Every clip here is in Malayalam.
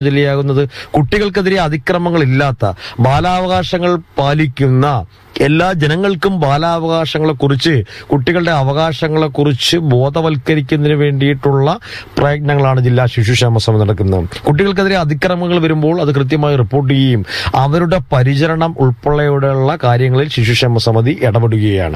ജില്ലയാകുന്നത് കുട്ടികൾക്കെതിരെ അതിക്രമങ്ങൾ ഇല്ലാത്ത ബാലാവകാശങ്ങൾ പാലിക്കുന്ന എല്ലാ ജനങ്ങൾക്കും ബാലാവകാശങ്ങളെ കുറിച്ച് കുട്ടികളുടെ അവകാശങ്ങളെ കുറിച്ച് ബോധവൽക്കരിക്കുന്നതിന് വേണ്ടിയിട്ടുള്ള പ്രയത്നങ്ങളാണ് ജില്ലാ ശിശുക്ഷേമ സമിതി നടക്കുന്നത് കുട്ടികൾക്കെതിരെ അതിക്രമങ്ങൾ വരുമ്പോൾ അത് കൃത്യമായി റിപ്പോർട്ട് ചെയ്യുകയും അവരുടെ പരിചരണം ഉൾപ്പെടെയുള്ള കാര്യങ്ങളിൽ ശിശുക്ഷേമ സമിതി ഇടപെടുകയാണ്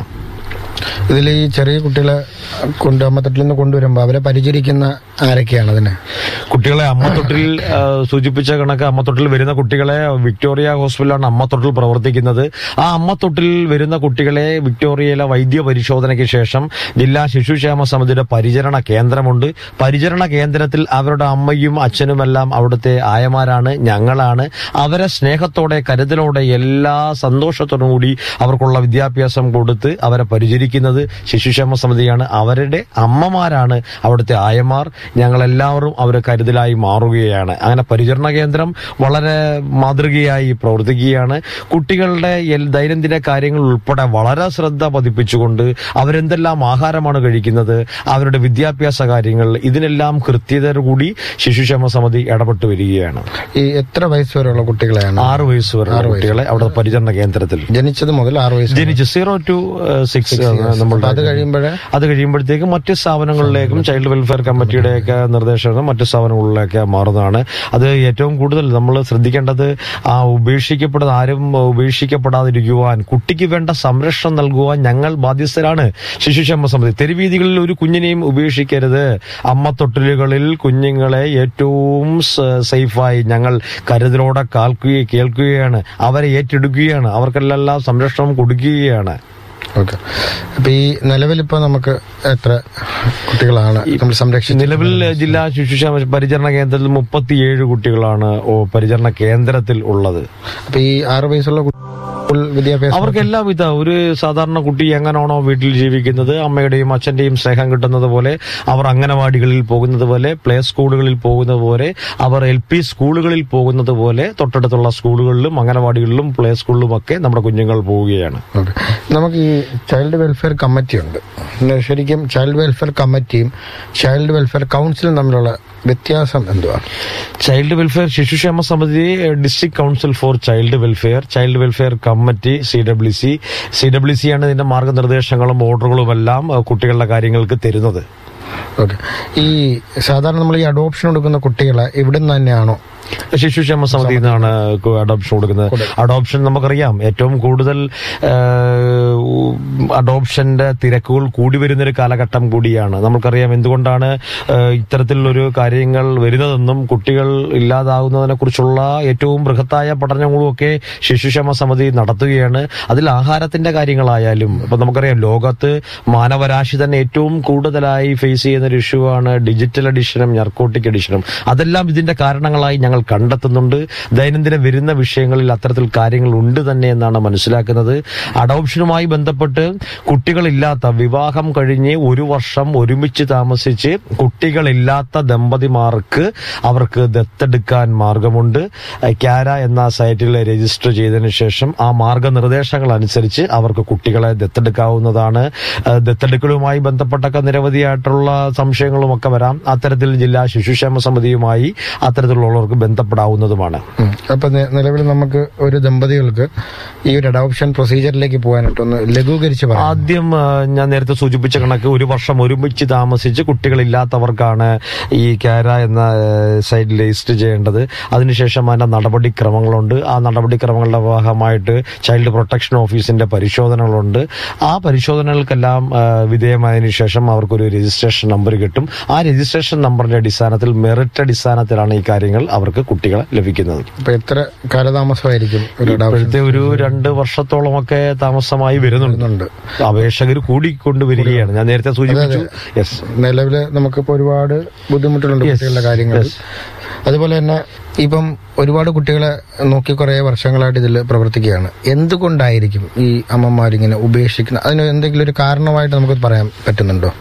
ഇതിൽ ഈ ചെറിയ കുട്ടികളെ കൊണ്ട് അമ്മത്തട്ടിൽ നിന്ന് കൊണ്ടുവരുമ്പോൾ അവരെ പരിചരിക്കുന്ന ആരൊക്കെയാണ് അതിന് കുട്ടികളെ അമ്മത്തൊട്ടിൽ ആ, സൂചിപ്പിച്ച കണക്ക് അമ്മത്തൊട്ടിൽ വരുന്ന കുട്ടികളെ വിക്ടോറിയ ഹോസ്പിറ്റലാണ് അമ്മത്തൊട്ടിൽ പ്രവർത്തിക്കുന്നത് ആ അമ്മത്തൊട്ടിൽ വരുന്ന കുട്ടികളെ വിക്ടോറിയയിലെ വൈദ്യ പരിശോധനയ്ക്ക് ശേഷം ജില്ലാ ശിശുക്ഷേമ സമിതിയുടെ പരിചരണ കേന്ദ്രമുണ്ട് പരിചരണ കേന്ദ്രത്തിൽ അവരുടെ അമ്മയും അച്ഛനുമെല്ലാം അവിടുത്തെ ആയമാരാണ് ഞങ്ങളാണ് അവരെ സ്നേഹത്തോടെ കരുതലോടെ എല്ലാ സന്തോഷത്തോടും കൂടി അവർക്കുള്ള വിദ്യാഭ്യാസം കൊടുത്ത് അവരെ പരിചരിക്കുന്നത് ശിശുക്ഷേമ സമിതിയാണ് അവരുടെ അമ്മമാരാണ് അവിടുത്തെ ആയമാർ ഞങ്ങളെല്ലാവരും അവരെ കരുതലായി മാറുകയാണ് അങ്ങനെ പരിചരണ കേന്ദ്രം വളരെ മാതൃകയായി പ്രവർത്തിക്കുകയാണ് കുട്ടികളുടെ എൽ- ദൈനംദിന കാര്യങ്ങൾ ഉൾപ്പെടെ വളരെ ശ്രദ്ധ പതിപ്പിച്ചുകൊണ്ട് അവരെന്തെല്ലാം ആഹാരമാണ് കഴിക്കുന്നത് അവരുടെ വിദ്യാഭ്യാസ കാര്യങ്ങൾ ഇതിനെല്ലാം കൃത്യതയോടുകൂടി ശിശുക്ഷേമ സമിതി ഇടപെട്ട് വരികയാണ് ഈ എത്ര വയസ്സ് വരെയുള്ള കുട്ടികളെയാണ് ആറ് വയസ്സ് വരെയുള്ള കുട്ടികളെ അവിടെ പരിചരണ കേന്ദ്രത്തിൽ ജനിച്ചത് മുതൽ ആറ് വയസ്സ് ജനിച്ച് സീറോ ടു സിക്സ് നമ്മളുടെ അത് കഴിയുമ്പോഴേ അത് കഴിയുമ്പോഴത്തേക്കും മറ്റ് സ്ഥാപനങ്ങളിലേക്കും ചൈൽഡ് വെൽഫെയർ കമ്മിറ്റിയുടെയൊക്കെ നിർദ്ദേശം മറ്റ് സ്ഥാപനങ്ങളിലേക്ക് മാറുന്നതാണ് അത് ഏറ്റവും കൂടുതൽ നമ്മൾ ശ്രദ്ധിക്കേണ്ടത് ആ ഉപേക്ഷിക്കപ്പെടുന്ന ആരും ഉപേക്ഷിക്കപ്പെടാതിരിക്കുവാൻ കുട്ടിക്ക് വേണ്ട സംരക്ഷണം നൽകുവാൻ ഞങ്ങൾ ബാധ്യസ്ഥരാണ് ശിശുക്ഷേമ സമിതി തെരുവീതികളിൽ ഒരു കുഞ്ഞിനെയും ഉപേക്ഷിക്കരുത് അമ്മത്തൊട്ടിലുകളിൽ കുഞ്ഞുങ്ങളെ ഏറ്റവും സ- സേഫായി ഞങ്ങൾ കരുതലോടെ കാൽക്കുകയും കേൾക്കുകയാണ് അവരെ ഏറ്റെടുക്കുകയാണ് അവർക്കെല്ലാം സംരക്ഷണം കൊടുക്കുകയാണ് ഓക്കെ അപ്പൊ ഈ നിലവിൽ ഇപ്പൊ നമുക്ക് എത്ര കുട്ടികളാണ് നമ്മൾ സംരക്ഷിച്ചത് നിലവിൽ ജില്ലാ ശിശുക്ഷേമ പരിചരണ കേന്ദ്രത്തിൽ മുപ്പത്തിയേഴ് കുട്ടികളാണ് ഓ പരിചരണ കേന്ദ്രത്തിൽ ഉള്ളത് അപ്പൊ ഈ ആറ് വയസ്സുള്ള കു- full വിദ്യാഭ്യാസം അവർക്ക് എല്ലാവിധ ഒരു സാധാരണ കുട്ടി എങ്ങനെയാണോ വീട്ടിൽ ജീവിക്കുന്നത് അമ്മയുടെയും അച്ഛന്റെയും സ്നേഹം കിട്ടുന്നത് പോലെ അവർ അംഗനവാടികളിൽ പോകുന്നത് പോലെ പ്ലേ സ്കൂളുകളിൽ പോകുന്നത് പോലെ അവർ എൽ പി സ്കൂളുകളിൽ പോകുന്നത് പോലെ തൊട്ടടുത്തുള്ള സ്കൂളുകളിലും അംഗനവാടികളിലും പ്ലേ സ്കൂളിലും ഒക്കെ നമ്മുടെ കുഞ്ഞുങ്ങൾ പോവുകയാണ് ഓക്കെ നമുക്ക് ഈ ചൈൽഡ് വെൽഫെയർ കമ്മിറ്റി ഉണ്ട് പിന്നെ ശരിക്കും ചൈൽഡ് വെൽഫെയർ കമ്മിറ്റിയും ചൈൽഡ് വെൽഫെയർ കൗൺസിലും തമ്മിലുള്ള വ്യത്യാസം എന്തുവാ ചൈൽഡ് വെൽഫെയർ ശിശുക്ഷേമ സമിതി district council for child welfare child welfare committee C W C C W C ആണ് ഇതിന്റെ മാർഗനിർദ്ദേശങ്ങളും ഓർഡറുകളും എല്ലാം ഏഹ്, കുട്ടികളുടെ കാര്യങ്ങൾക്ക് തരുന്നത് ഓക്കെ ഈ സാധാരണ നമ്മൾ ഈ അഡോപ്ഷൻ കൊടുക്കുന്ന കുട്ടികളെ ഇവിടെ നിന്ന് തന്നെയാണോ ശിശുക്ഷേമ സമിതിയിൽ നിന്നാണ് അഡോപ്ഷൻ കൊടുക്കുന്നത് അഡോപ്ഷൻ നമുക്കറിയാം ഏറ്റവും കൂടുതൽ ഏഹ്, അഡോപ്ഷന്റെ തിരക്കുകൾ കൂടി വരുന്നൊരു കാലഘട്ടം കൂടിയാണ് നമുക്കറിയാം എന്തുകൊണ്ടാണ് ഏഹ്, ഇത്തരത്തിലുള്ളൊരു കാര്യങ്ങൾ വരുന്നതെന്നും കുട്ടികൾ ഇല്ലാതാകുന്നതിനെ കുറിച്ചുള്ള ഏറ്റവും ബൃഹത്തായ പഠനങ്ങളും ഒക്കെ ശിശുക്ഷേമ സമിതി നടത്തുകയാണ് അതിൽ ആഹാരത്തിന്റെ കാര്യങ്ങളായാലും ഇപ്പൊ നമുക്കറിയാം ലോകത്ത് മാനവരാശി തന്നെ ഏറ്റവും കൂടുതലായി ഫേസ് ചെയ്യുന്ന ഒരു ഇഷ്യൂ ആണ് ഡിജിറ്റൽ അഡിഷനും നർക്കോട്ടിക് അഡിഷനും അതെല്ലാം ഇതിന്റെ കാരണങ്ങളായി ഞങ്ങൾ കണ്ടെത്തുന്നുണ്ട് ദൈനംദിനം വരുന്ന വിഷയങ്ങളിൽ അത്തരത്തിൽ കാര്യങ്ങൾ ഉണ്ട് തന്നെ എന്നാണ് മനസ്സിലാക്കുന്നത് അഡോപ്ഷനുമായി ബന്ധപ്പെട്ട് കുട്ടികളില്ലാത്ത വിവാഹം കഴിഞ്ഞ് ഒരു വർഷം ഒരുമിച്ച് താമസിച്ച് കുട്ടികളില്ലാത്ത ദമ്പതിമാർക്ക് അവർക്ക് ദത്തെടുക്കാൻ മാർഗമുണ്ട് ഏഹ് ക്യാര എന്ന സൈറ്റിൽ രജിസ്റ്റർ ചെയ്തതിനു ശേഷം ആ മാർഗനിർദ്ദേശങ്ങൾ അനുസരിച്ച് അവർക്ക് കുട്ടികളെ ദത്തെടുക്കാവുന്നതാണ് ഏഹ് ദത്തെടുക്കലുമായി ബന്ധപ്പെട്ടൊക്കെ നിരവധിയായിട്ടുള്ള സംശയങ്ങളും ഒക്കെ വരാം അത്തരത്തിൽ ജില്ലാ ശിശുക്ഷേമ സമിതിയുമായി അത്തരത്തിലുള്ളവർക്ക് ബന്ധപ്പെടാവുന്നതുമാണ് ഉം. അപ്പൊ നി- നിലവിൽ നമുക്ക് ഒരു ദമ്പതികൾക്ക് ഈ ഒരു അഡോപ്ഷൻ പ്രൊസീജിയറിലേക്ക് പോകാനായിട്ടൊന്ന് ലഘൂകരിച്ച് പറയാം ആദ്യം ആ, ഞാൻ നേരത്തെ സൂചിപ്പിച്ച കണക്ക് ഒരു വർഷം ഒരുമിച്ച് താമസിച്ച് കുട്ടികളില്ലാത്തവർക്കാണ് ഈ കാര എന്ന സൈറ്റിൽ രജിസ്റ്റർ ചെയ്യേണ്ടത് അതിനുശേഷം അതിന്റെ നടപടിക്രമങ്ങളുണ്ട് ആ നടപടിക്രമങ്ങളുടെ ഭാഗമായിട്ട് ചൈൽഡ് പ്രൊട്ടക്ഷൻ ഓഫീസിന്റെ പരിശോധനകളുണ്ട് ആ പരിശോധനകൾക്കെല്ലാം ആ, വിധേയമായതിനു ശേഷം അവർക്കൊരു രജിസ്ട്രേഷൻ നമ്പർ കിട്ടും ആ രജിസ്ട്രേഷൻ നമ്പറിന്റെ അടിസ്ഥാനത്തിൽ മെറിറ്റ് അടിസ്ഥാനത്തിലാണ് ഈ കാര്യങ്ങൾ അവർക്ക് കുട്ടികളെ ലഭിക്കുന്നത് അപ്പൊ എത്ര കാലതാമസമായിരിക്കും ഒരു അഡോപ്ഷൻ ഇപ്പോഴത്തെ ഒരു രണ്ട് വർഷത്തോളമൊക്കെ താമസമായി വരുന്നുണ്ട് ഉണ്ട് അപേക്ഷകർ കൂടിക്കൊണ്ടുവരികയാണ് ഞാൻ നേരത്തെ സൂചിപ്പിച്ചു യെസ് നിലവില് നമുക്കിപ്പോ ഒരുപാട് ബുദ്ധിമുട്ടുകളുണ്ട് കുട്ടികളുടെ കാര്യങ്ങൾ അതുപോലെ തന്നെ ഇപ്പം ഒരുപാട് കുട്ടികളെ നോക്കി കുറേ വർഷങ്ങളായിട്ട് ഇതിൽ പ്രവർത്തിക്കുകയാണ് എന്തുകൊണ്ടായിരിക്കും ഈ അമ്മമാരിങ്ങനെ ഉപേക്ഷിക്കുന്നത് അതിന് എന്തെങ്കിലും ഒരു കാരണമായിട്ട് നമുക്ക് പറയാൻ പറ്റുന്നുണ്ടോ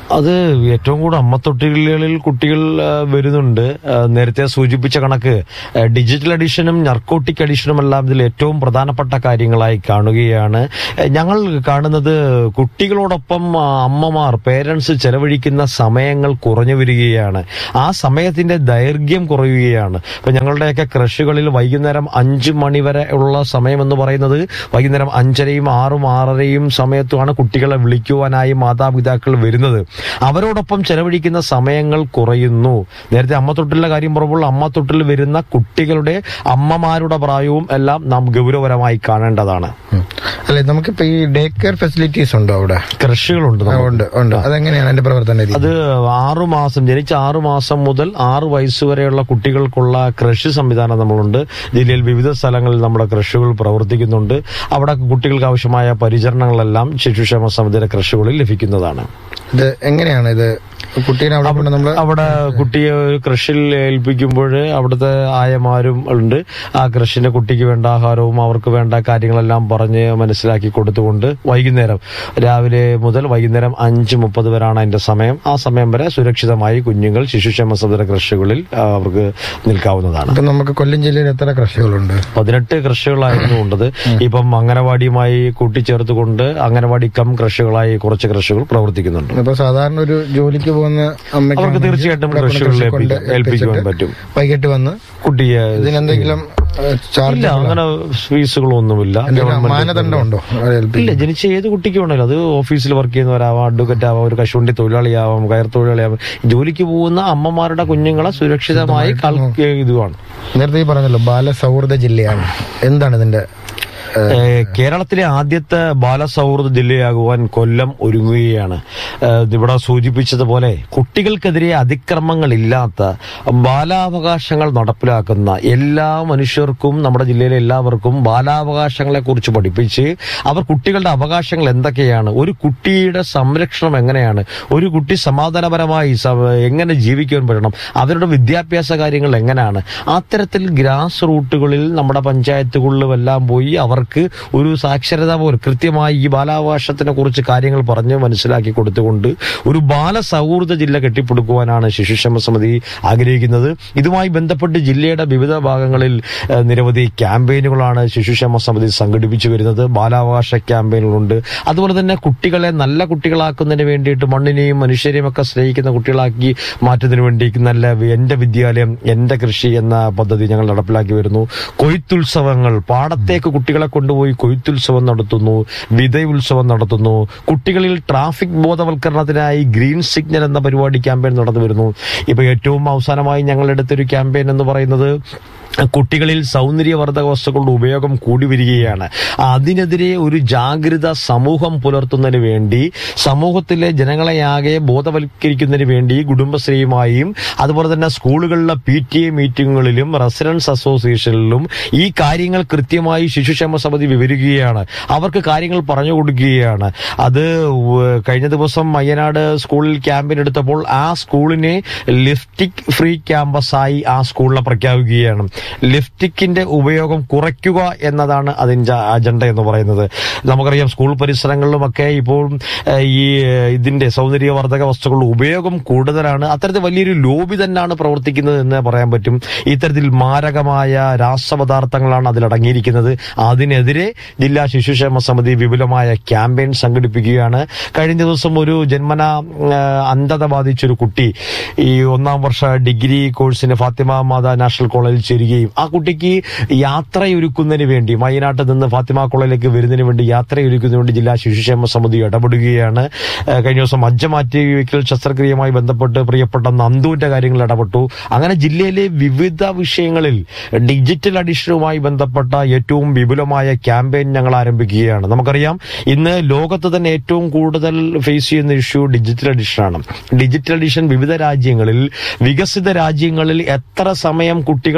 അത് ഏറ്റവും കൂടുതൽ അമ്മത്തൊട്ടിലുകളിൽ കുട്ടികൾ ആ, വരുന്നുണ്ട് ആ, നേരത്തെ സൂചിപ്പിച്ച കണക്ക് ആ, ഡിജിറ്റൽ അഡിഷനും നർക്കോട്ടിക് അഡിഷനും എല്ലാം ഇതിൽ ഏറ്റവും പ്രധാനപ്പെട്ട കാര്യങ്ങളായി കാണുകയാണ് ആ, ഞങ്ങൾ കാണുന്നത് കുട്ടികളോടൊപ്പം ആ, അമ്മമാർ പേരൻസ് ചെലവഴിക്കുന്ന സമയങ്ങൾ കുറഞ്ഞു വരികയാണ് ആ സമയത്തിന്റെ ദൈർഘ്യം കുറയുകയാണ് ഇപ്പൊ ഞങ്ങളുടെയൊക്കെ ക്രഷുകളിൽ വൈകുന്നേരം അഞ്ചു മണി വരെ ഉള്ള സമയം എന്ന് പറയുന്നത് വൈകുന്നേരം അഞ്ചരയും ആറും ആറരയും സമയത്തുമാണ് കുട്ടികളെ വിളിക്കുവാനായി മാതാപിതാക്കൾ വരുന്നത് അവരോടൊപ്പം ചെലവഴിക്കുന്ന സമയങ്ങൾ കുറയുന്നു നേരത്തെ അമ്മത്തൊട്ടിലെ കാര്യം പറയുമ്പോൾ അമ്മത്തൊട്ടിൽ വരുന്ന കുട്ടികളുടെ അമ്മമാരുടെ പ്രായവും എല്ലാം നാം ഗൗരവപരമായി കാണേണ്ടതാണ് ഉം. അല്ലെ നമുക്കിപ്പോ ഈ ഡേ കെയർ ഫെസിലിറ്റീസ് ഉണ്ടോ അവിടെ കൃഷികളുണ്ട് ആ, നമുക്ക്. ഉണ്ട് ഉണ്ട് അതെങ്ങനെയാണ് അതിന്റെ പ്രവർത്തന രീതി അത് ആറു മാസം ജനിച്ച ആറു മാസം മുതൽ ആറു വയസ്സ് വരെയുള്ള കുട്ടികൾക്കുള്ള കൃഷി സംവിധാനം നമ്മളുണ്ട് ജില്ലയിൽ വിവിധ സ്ഥലങ്ങളിൽ നമ്മുടെ കൃഷികൾ പ്രവർത്തിക്കുന്നുണ്ട് അവിടെ കുട്ടികൾക്ക് ആവശ്യമായ പരിചരണങ്ങളെല്ലാം ശിശുക്ഷേമ സമിതിയുടെ കൃഷികളിൽ ലഭിക്കുന്നതാണ് ഇത് എങ്ങനെയാണ് ഇത് കുട്ടീനെ അവിടെ കൊണ്ട് നമ്മള് അവിടെ കുട്ടിയെ ഒരു കൃഷിയിൽ ഏൽപ്പിക്കുമ്പോൾ അവിടുത്തെ ആയമാരും ഉണ്ട് ആ കൃഷിന്റെ കുട്ടിക്ക് വേണ്ട ആഹാരവും അവർക്ക് വേണ്ട കാര്യങ്ങളെല്ലാം പറഞ്ഞ് മനസ്സിലാക്കി കൊടുത്തുകൊണ്ട് വൈകുന്നേരം രാവിലെ മുതൽ വൈകുന്നേരം അഞ്ച് മുപ്പത് വരെയാണ് അതിന്റെ സമയം ആ സമയം വരെ സുരക്ഷിതമായി കുഞ്ഞുങ്ങൾ ശിശുക്ഷേമ സമിതിയുടെ കൃഷികളിൽ ആ, അവർക്ക് നിൽക്കാവുന്നതാണ് ഇപ്പൊ നമുക്ക് കൊല്ലം ജില്ലയിൽ എത്ര കൃഷികളുണ്ട് പതിനെട്ട് കൃഷികളായിരുന്നു ഉണ്ടത് ഇപ്പം അംഗനവാടിയുമായി കൂട്ടിച്ചേർത്തുകൊണ്ട് അംഗനവാടി കം കൃഷികളായി കുറച്ച് കൃഷികൾ പ്രവർത്തിക്കുന്നുണ്ട് ഇപ്പൊ സാധാരണ ഒരു ജോലിക്ക് പോകുന്ന അമ്മയ്ക്ക് അവർക്ക് തീർച്ചയായിട്ടും ഇവിടെ കൊണ്ട് കൃഷികളിൽ കൃഷി കൊണ്ട് ഏൽപ്പിക്കാൻ- ഏൽപ്പിക്കുവാൻ പറ്റും വൈകിട്ട് വന്ന് കുട്ടിയെ ഇതിനെന്തെങ്കിലും ചാർജ് ഇല്ല അങ്ങനെ ഫീസുകളൊന്നുമില്ല മാനദണ്ഡം ഉണ്ടോ ഇല്ല ജനിച്ച ഏത് കുട്ടിക്കും ഉണ്ടല്ലോ അത് ഓഫീസിൽ വർക്ക് ചെയ്യുന്നവരാവാം അഡ്വക്കറ്റ് ആവാം ഒരു കശുവണ്ടി തൊഴിലാളിയാവാം കയർ തൊഴിലാളിയാവാം ജോലിക്ക് പോകുന്ന അമ്മമാരുടെ കുഞ്ഞുങ്ങളെ സുരക്ഷിതമായി കൾ- ഇതുമാണ് നേരത്തെ ഈ പറഞ്ഞല്ലോ ബാലസൗഹൃദ ജില്ലയാണ് എന്താണ് ഇതിന്റെ ഏഹ്, ഏഹ് കേരളത്തിലെ ആദ്യത്തെ ബാലസൗഹൃദ ജില്ലയാകുവാൻ കൊല്ലം ഒരുങ്ങുകയാണ് ഏഹ് ഇവിടെ സൂചിപ്പിച്ചതുപോലെ കുട്ടികൾക്കെതിരെ അതിക്രമങ്ങളില്ലാത്ത ബാലാവകാശങ്ങൾ നടപ്പിലാക്കുന്ന എല്ലാ മനുഷ്യർക്കും നമ്മുടെ ജില്ലയിലെ എല്ലാവർക്കും ബാലാവകാശങ്ങളെ കുറിച്ച് പഠിപ്പിച്ച് അവർ കുട്ടികളുടെ അവകാശങ്ങൾ എന്തൊക്കെയാണ് ഒരു കുട്ടിയുടെ സംരക്ഷണം എങ്ങനെയാണ് ഒരു കുട്ടി സമാധാനപരമായി സ- എങ്ങനെ ജീവിക്കാൻ പറ്റണം അവരുടെ വിദ്യാഭ്യാസ കാര്യങ്ങൾ എങ്ങനെയാണ് അത്തരത്തിൽ ഗ്രാസ് റൂട്ടുകളിൽ നമ്മുടെ പഞ്ചായത്തുകളിലുമെല്ലാം പോയി അവർക്ക് ഒരു സാക്ഷരത പോലെ കൃത്യമായി ഈ ബാലാവകാശത്തിനെ കുറിച്ച് കാര്യങ്ങൾ പറഞ്ഞ് മനസ്സിലാക്കി കൊടുത്തുകൊണ്ട് ഒരു ബാലസൗഹൃദ ജില്ല കെട്ടിപ്പടുക്കുവാനാണ് ശിശുക്ഷേമ സമിതി ആഗ്രഹിക്കുന്നത് ഇതുമായി ബന്ധപ്പെട്ട് ജില്ലയുടെ വിവിധ ഭാഗങ്ങളിൽ ഏഹ്, നിരവധി ക്യാമ്പയിനുകളാണ് ശിശുക്ഷേമ സമിതി സംഘടിപ്പിച്ചു വരുന്നത് ബാലാവകാശ ക്യാമ്പയിനുകളുണ്ട് അതുപോലെ തന്നെ കുട്ടികളെ നല്ല കുട്ടികളാക്കുന്നതിന് വേണ്ടിയിട്ട് മണ്ണിനെയും മനുഷ്യരെയും ഒക്കെ സ്നേഹിക്കുന്ന കുട്ടികളാക്കി മാറ്റുന്നതിന് വേണ്ടി നല്ല വി- എന്റെ വിദ്യാലയം എന്റെ കൃഷി എന്ന പദ്ധതി ഞങ്ങൾ നടപ്പിലാക്കി വരുന്നു കൊയ്ത്തുത്സവങ്ങൾ പാടത്തേക്ക് കുട്ടികളെ കൊണ്ടുപോയി കൊയ്ത്തുത്സവം നടത്തുന്നു വിതയ ഉത്സവം നടത്തുന്നു കുട്ടികളിൽ ട്രാഫിക് ബോധവൽക്കരണത്തിനായി ഗ്രീൻ സിഗ്നൽ എന്ന പരിപാടി ക്യാമ്പയിൻ നടന്നു വരുന്നു ഇപ്പൊ ഏറ്റവും അവസാനമായി ഞങ്ങൾ എടുത്തൊരു ക്യാമ്പയിൻ എന്ന് പറയുന്നത് കുട്ടികളിൽ സൗന്ദര്യവർദ്ധക വസ്തുക്കളുടെ ഉപയോഗം കൂടി വരികയാണ് അതിനെതിരെ ഒരു ജാഗ്രത സമൂഹം പുലർത്തുന്നതിന് വേണ്ടി സമൂഹത്തിലെ ജനങ്ങളെയാകെ ബോധവൽക്കരിക്കുന്നതിന് വേണ്ടി കുടുംബശ്രീയുമായും അതുപോലെ തന്നെ സ്കൂളുകളിലെ പി ടി എ മീറ്റിങ്ങുകളിലും റെസിഡൻസ് അസോസിയേഷനിലും ഈ കാര്യങ്ങൾ കൃത്യമായി ശിശുക്ഷേമ സമിതി വിവരിക്കുകയാണ് അവർക്ക് കാര്യങ്ങൾ പറഞ്ഞു കൊടുക്കുകയാണ് അത് വ- കഴിഞ്ഞ ദിവസം മയ്യനാട് സ്കൂളിൽ ക്യാമ്പയിൻ എടുത്തപ്പോൾ ആ സ്കൂളിനെ ലിഫ്റ്റിക് ഫ്രീ ക്യാമ്പസായി ആ സ്കൂളിനെ പ്രഖ്യാപിക്കുകയാണ് ലിഫ്റ്റിക്കിന്റെ ഉപയോഗം കുറയ്ക്കുക എന്നതാണ് അതിന്റെ അജണ്ട എന്ന് പറയുന്നത് നമുക്കറിയാം സ്കൂൾ പരിസരങ്ങളിലുമൊക്കെ ഇപ്പോൾ ഏഹ്, ഈ ഏഹ്, ഇതിന്റെ സൗന്ദര്യവർദ്ധക വസ്തുക്കളുടെ ഉപയോഗം കൂടുതലാണ് അത്തരത്തിൽ വലിയൊരു ലോബി തന്നെയാണ് പ്രവർത്തിക്കുന്നത് എന്ന് പറയാൻ പറ്റും ഇത്തരത്തിൽ മാരകമായ രാസപദാർത്ഥങ്ങളാണ് അതിലടങ്ങിയിരിക്കുന്നത് അതിനെതിരെ ജില്ലാ ശിശുക്ഷേമ സമിതി വിപുലമായ ക്യാമ്പയിൻ സംഘടിപ്പിക്കുകയാണ് കഴിഞ്ഞ ദിവസം ഒരു ജന്മന ആ, അന്ധത ബാധിച്ചൊരു കുട്ടി ഈ ഒന്നാം വർഷ ഡിഗ്രി കോഴ്സിന് ഫാത്തിമ മാത നാഷണൽ കോളേജിൽ ചേരുകയും ആ കുട്ടിക്ക് യാത്രയൊരുക്കുന്നതിന് വേണ്ടി മൈനാട്ട് നിന്ന് ഫാത്തിമ കോളേജിലേക്ക് വരുന്നതിന് വേണ്ടി യാത്രയൊരുക്കുന്നതിന് വേണ്ടി ജില്ലാ ശിശുക്ഷേമ സമിതി ഇടപെടുകയാണ് ആ, കഴിഞ്ഞ ദിവസം മജ്ജ മാറ്റി വയ്ക്കൽ ശസ്ത്രക്രിയയുമായി ബന്ധപ്പെട്ട് പ്രിയപ്പെട്ട നന്ദുവിന്റെ കാര്യങ്ങൾ ഇടപെട്ടു അങ്ങനെ ജില്ലയിലെ വിവിധ വിഷയങ്ങളിൽ ഡിജിറ്റൽ അഡിഷനുമായി ബന്ധപ്പെട്ട ഏറ്റവും വിപുലമായ ക്യാമ്പയിൻ ഞങ്ങൾ ആരംഭിക്കുകയാണ് നമുക്കറിയാം ഇന്ന് ലോകത്ത് തന്നെ ഏറ്റവും കൂടുതൽ ഫേസ് ചെയ്യുന്ന ഇഷ്യൂ ഡിജിറ്റൽ അഡിഷനാണ് ഡിജിറ്റൽ അഡിഷൻ വിവിധ രാജ്യങ്ങളിൽ വികസിത രാജ്യങ്ങളിൽ എത്ര സമയം കുട്ടികൾ മൊബൈൽ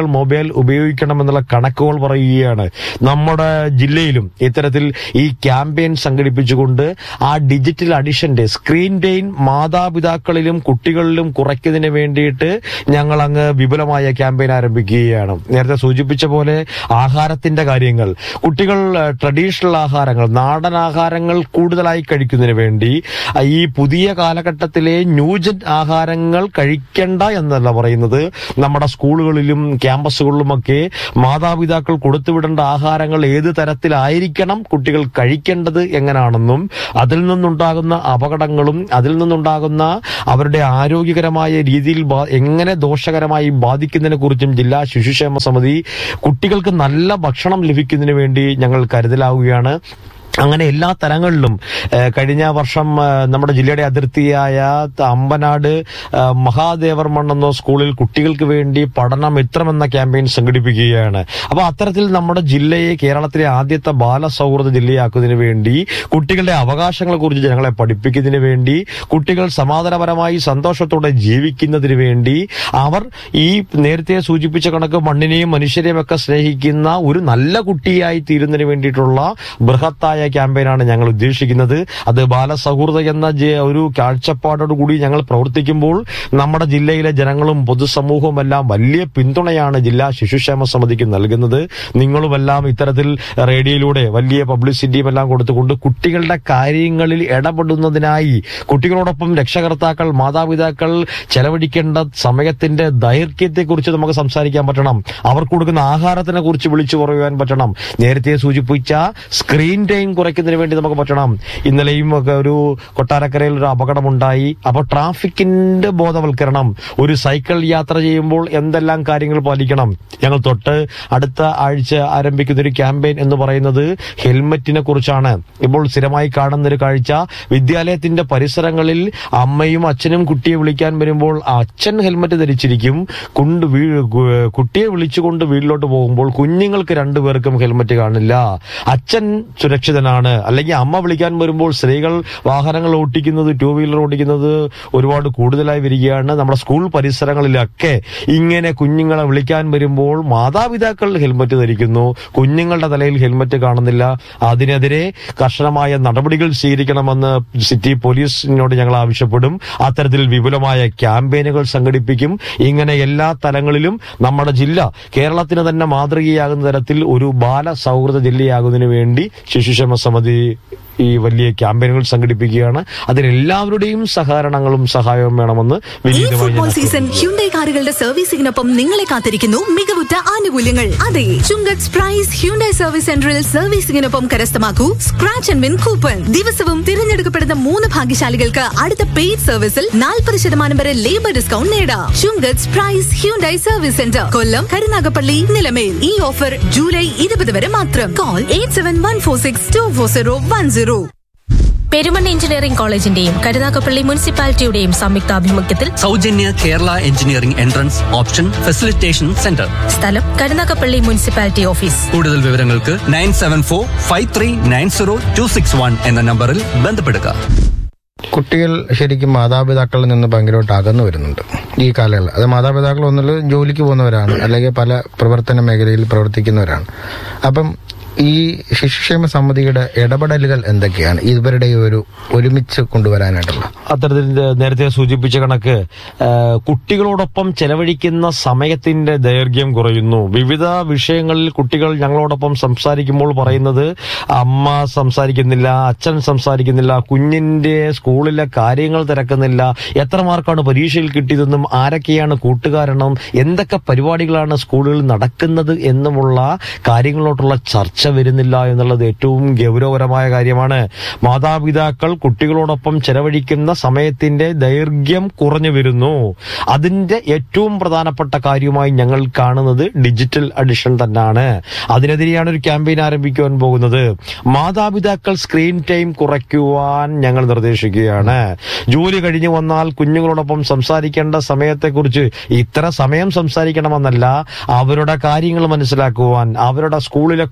മൊബൈൽ ഉപയോഗിക്കണമെന്നുള്ള കണക്കുകൾ പറയുകയാണ് നമ്മുടെ ജില്ലയിലും ഇത്തരത്തിൽ ഈ ക്യാമ്പയിൻ സംഘടിപ്പിച്ചുകൊണ്ട് ആ ഡിജിറ്റൽ അഡിഷന്റെ സ്ക്രീൻ ടൈം മാതാപിതാക്കളിലും കുട്ടികളിലും കുറയ്ക്കുന്നതിന് വേണ്ടിയിട്ട് ഞങ്ങൾ അങ്ങ് വിപുലമായ ക്യാമ്പയിൻ ആരംഭിക്കുകയാണ് നേരത്തെ സൂചിപ്പിച്ച പോലെ ആഹാരത്തിന്റെ കാര്യങ്ങൾ കുട്ടികൾ ട്രഡീഷണൽ ആഹാരങ്ങൾ നാടൻ ആഹാരങ്ങൾ കൂടുതലായി കഴിക്കുന്നതിന് വേണ്ടി ആ, ഈ പുതിയ കാലഘട്ടത്തിലെ ന്യൂജൻ ആഹാരങ്ങൾ കഴിക്കണ്ട എന്നല്ല പറയുന്നത് നമ്മുടെ സ്കൂളുകളിലും ക്യാമ്പസുകളിലുമൊക്കെ മാതാപിതാക്കൾ കൊടുത്തുവിടേണ്ട ആഹാരങ്ങൾ ഏത് തരത്തിലായിരിക്കണം കുട്ടികൾ കഴിക്കേണ്ടത് എങ്ങനെയാണെന്നും അതിൽ നിന്നുണ്ടാകുന്ന അപകടങ്ങളും അതിൽ നിന്നുണ്ടാകുന്ന അവരുടെ ആരോഗ്യകരമായ രീതിയിൽ ബാ- എങ്ങനെ ദോഷകരമായി ബാധിക്കുന്നതിനെ കുറിച്ചും ജില്ലാ ശിശുക്ഷേമ സമിതി കുട്ടികൾക്ക് നല്ല ഭക്ഷണം ലഭിക്കുന്നതിന് വേണ്ടി ഞങ്ങൾ കരുതലാവുകയാണ് അങ്ങനെ എല്ലാ തലങ്ങളിലും ഏഹ്, കഴിഞ്ഞ വർഷം ഏഹ്, നമ്മുടെ ജില്ലയുടെ അതിർത്തിയായ ത- അമ്പനാട് ഏഹ്, മഹാദേവർ മണ്ണെന്ന സ്കൂളിൽ കുട്ടികൾക്ക് വേണ്ടി പഠനം എന്ന ക്യാമ്പയിൻ സംഘടിപ്പിക്കുകയാണ് അപ്പൊ അത്തരത്തിൽ നമ്മുടെ ജില്ലയെ കേരളത്തിലെ ആദ്യത്തെ ബാലസൗഹൃദ ജില്ലയാക്കുന്നതിന് വേണ്ടി കുട്ടികളുടെ അവകാശങ്ങളെ കുറിച്ച് ജനങ്ങളെ പഠിപ്പിക്കുന്നതിന് വേണ്ടി കുട്ടികൾ സമാധാനപരമായി സന്തോഷത്തോടെ ജീവിക്കുന്നതിന് വേണ്ടി അവർ ഈ നേരത്തെ സൂചിപ്പിച്ച കണക്ക് മണ്ണിനെയും മനുഷ്യരെയും ഒക്കെ സ്നേഹിക്കുന്ന ഒരു നല്ല കുട്ടിയായി തീരുന്നതിന് വേണ്ടിയിട്ടുള്ള ബൃഹത്തായ ക്യാമ്പയിനാണ് ഞങ്ങൾ ഉദ്ദേശിക്കുന്നത് അത് ബാലസൗഹൃദ എന്ന ജെ- ഒരു കാഴ്ചപ്പാടോടുകൂടി ഞങ്ങൾ പ്രവർത്തിക്കുമ്പോൾ നമ്മുടെ ജില്ലയിലെ ജനങ്ങളും പൊതുസമൂഹവും എല്ലാം വലിയ പിന്തുണയാണ് ജില്ലാ ശിശുക്ഷേമ സമിതിക്ക് നൽകുന്നത് നിങ്ങളുമെല്ലാം ഇത്തരത്തിൽ റേഡിയോയിലൂടെ വലിയ പബ്ലിസിറ്റിയും എല്ലാം കൊടുത്തുകൊണ്ട് കുട്ടികളുടെ കാര്യങ്ങളിൽ ഇടപെടുന്നതിനായി കുട്ടികളോടൊപ്പം രക്ഷകർത്താക്കൾ മാതാപിതാക്കൾ ചെലവഴിക്കേണ്ട സമയത്തിന്റെ ദൈർഘ്യത്തെക്കുറിച്ച് നമുക്ക് സംസാരിക്കാൻ പറ്റണം അവർക്ക് കൊടുക്കുന്ന ആഹാരത്തിനെ കുറിച്ച് വിളിച്ചു പറയുവാൻ പറ്റണം നേരത്തെ സൂചിപ്പിച്ച സ്ക്രീൻ ടൈം കുറയ്ക്കുന്നതിന് വേണ്ടി നമുക്ക് പറ്റണം ഇന്നലെയും ഒക്കെ ഒരു കൊട്ടാരക്കരയിൽ ഒരു അപകടമുണ്ടായി അപ്പൊ ട്രാഫിക്കിന്റെ ബോധവൽക്കരണം ഒരു സൈക്കിൾ യാത്ര ചെയ്യുമ്പോൾ എന്തെല്ലാം കാര്യങ്ങൾ പാലിക്കണം ഞങ്ങൾ തൊട്ട് അടുത്ത ആഴ്ച ആരംഭിക്കുന്ന ഒരു ക്യാമ്പയിൻ എന്ന് പറയുന്നത് ഹെൽമറ്റിനെ കുറിച്ചാണ് ഇപ്പോൾ സ്ഥിരമായി കാണുന്ന ഒരു കാഴ്ച വിദ്യാലയത്തിന്റെ പരിസരങ്ങളിൽ അമ്മയും അച്ഛനും കുട്ടിയെ വിളിക്കാൻ വരുമ്പോൾ അച്ഛൻ ഹെൽമറ്റ് ധരിച്ചിരിക്കും കൊണ്ട് വീ- ഗു- കുട്ടിയെ വിളിച്ചുകൊണ്ട് വീട്ടിലോട്ട് പോകുമ്പോൾ കുഞ്ഞുങ്ങൾക്ക് രണ്ടുപേർക്കും ഹെൽമറ്റ് കാണില്ല അച്ഛൻ സുരക്ഷിതനാണ് അല്ലെങ്കിൽ അമ്മ വിളിക്കാൻ വരുമ്പോൾ സ്ത്രീകൾ വാഹനങ്ങൾ ഓട്ടിക്കുന്നത് ടൂ വീലർ ഓടിക്കുന്നത് ഒരുപാട് കൂടുതലായി വരികയാണ് നമ്മുടെ സ്കൂൾ പരിസരങ്ങളിലൊക്കെ ഇങ്ങനെ കുഞ്ഞുങ്ങളെ വിളിക്കാൻ വരുമ്പോൾ മാതാപിതാക്കൾ ഹെൽമറ്റ് ധരിക്കുന്നു കുഞ്ഞുങ്ങളുടെ തലയിൽ ഹെൽമറ്റ് കാണുന്നില്ല അതിനെതിരെ കർശനമായ നടപടികൾ സ്വീകരിക്കണമെന്ന് സിറ്റി പോലീസിനോട് ഞങ്ങൾ ആവശ്യപ്പെടും അത്തരത്തിൽ വിപുലമായ ക്യാമ്പയിനുകൾ സംഘടിപ്പിക്കും ഇങ്ങനെ എല്ലാ തലങ്ങളിലും നമ്മുടെ ജില്ല കേരളത്തിന് തന്നെ മാതൃകയാകുന്ന തരത്തിൽ ഒരു ബാല സൗഹൃദ ജില്ലയാകുന്നതിന് വേണ്ടി ശിശുക്ഷേമ സമിതി ഈ വലിയ ക്യാമ്പയിനുകൾ സംഘടിപ്പിക്കുകയാണ് അതിനെല്ലാവരുടെയും സഹകരണങ്ങളും സഹായവും വേണമെന്ന് ഈ വിനീതമായി ഫുട്ബോൾ ഞാൻ സീസൺ അഭ്യർത്ഥിക്കുന്നു. ഹ്യുണ്ടൈ കാറുകളുടെ സർവീസിംഗിനൊപ്പം നിങ്ങളെ കാത്തിരിക്കുന്നു മികവുറ്റ ആനുകൂല്യങ്ങൾ അതെ ചുങ്കത്ത് പ്രൈസ് ഹ്യുണ്ടൈ സർവീസ് സെന്ററിൽ സർവീസിംഗിനൊപ്പം കരസ്ഥമാക്കൂ സ്ക്രാച്ച് ആൻഡ് വിൻ കൂപ്പൺ ദിവസവും തിരഞ്ഞെടുക്കപ്പെടുന്ന മൂന്ന് ഭാഗ്യശാലികൾക്ക് അടുത്ത പെയ്ഡ് സർവീസിൽ നാൽപ്പത് ശതമാനം വരെ ലേബർ ഡിസ്കൗണ്ട് നേടാം Chungath prize Hyundai service centre Kollam Karunagappally Nilamel ഈ ഓഫർ ജൂലൈ ഇരുപത് വരെ മാത്രം call eight seven one four six two four zero one zero Perumon engineering കോളേജിന്റെയും കരുനാഗപ്പള്ളി മുനിസിപ്പാലിറ്റിയുടെയും സംയുക്താഭിമുഖ്യത്തിൽ സൗജന്യ Kerala engineering entrance option facilitation centre സ്ഥലം കരുനാഗപ്പള്ളി മുനിസിപ്പാലിറ്റി ഓഫീസ് കൂടുതൽ വിവരങ്ങൾക്ക് nine seven four five three nine zero two six one എന്ന നമ്പറിൽ ബന്ധപ്പെടുക കുട്ടികൾ ശരിക്കും മാതാപിതാക്കളിൽ നിന്ന് ഭയങ്കരമായിട്ട് അകന്നു വരുന്നുണ്ട് ഈ കാലങ്ങളിൽ അത് മാതാപിതാക്കൾ ഒന്നിൽ ജോലിക്ക് പോകുന്നവരാണ് അല്ലെങ്കിൽ പല പ്രവർത്തന മേഖലയിൽ പ്രവർത്തിക്കുന്നവരാണ് അപ്പം ഈ ശിശുക്ഷേമ സമിതിയുടെ ഇടപെടലുകൾ എന്തൊക്കെയാണ് ഇവരുടെ ഈ ഒരു ഒരുമിച്ച് കൊണ്ടുവരാനായിട്ടുള്ള അത്തരത്തിൽ നേരത്തെ സൂചിപ്പിച്ച കണക്ക് ആ, കുട്ടികളോടൊപ്പം ചെലവഴിക്കുന്ന സമയത്തിന്റെ ദൈർഘ്യം കുറയുന്നു വിവിധ വിഷയങ്ങളിൽ കുട്ടികൾ ഞങ്ങളോടൊപ്പം സംസാരിക്കുമ്പോൾ പറയുന്നത് അമ്മ സംസാരിക്കുന്നില്ല അച്ഛൻ സംസാരിക്കുന്നില്ല കുഞ്ഞിന്റെ സ്കൂളിലെ കാര്യങ്ങൾ തിരക്കുന്നില്ല എത്ര മാർക്കാണ് പരീക്ഷയിൽ കിട്ടിയതെന്നും ആരൊക്കെയാണ് കൂട്ടുകാരെന്നും എന്തൊക്കെ പരിപാടികളാണ് സ്കൂളുകളിൽ നടക്കുന്നത് എന്നുമുള്ള കാര്യങ്ങളോട്ടുള്ള ചർച്ച വരുന്നില്ല എന്നുള്ളത് ഏറ്റവും ഗൗരവപരമായ കാര്യമാണ് മാതാപിതാക്കൾ കുട്ടികളോടൊപ്പം ചെലവഴിക്കുന്ന സമയത്തിന്റെ ദൈർഘ്യം കുറഞ്ഞു വരുന്നു അതിന്റെ ഏറ്റവും പ്രധാനപ്പെട്ട കാര്യമായി ഞങ്ങൾ കാണുന്നത് ഡിജിറ്റൽ അഡിഷൻ തന്നെയാണ് അതിനെതിരെയാണ് ഒരു ക്യാമ്പയിൻ ആരംഭിക്കുവാൻ പോകുന്നത് മാതാപിതാക്കൾ സ്ക്രീൻ ടൈം കുറയ്ക്കുവാൻ ഞങ്ങൾ നിർദ്ദേശിക്കുകയാണ് ജോലി കഴിഞ്ഞു വന്നാൽ കുഞ്ഞുങ്ങളോടൊപ്പം സംസാരിക്കേണ്ട സമയത്തെക്കുറിച്ച് ഇത്ര സമയം സംസാരിക്കണമെന്നല്ല അവരുടെ കാര്യങ്ങൾ മനസ്സിലാക്കുവാൻ അവരുടെ സ്കൂളിലെ കൂട്ടുകാരെ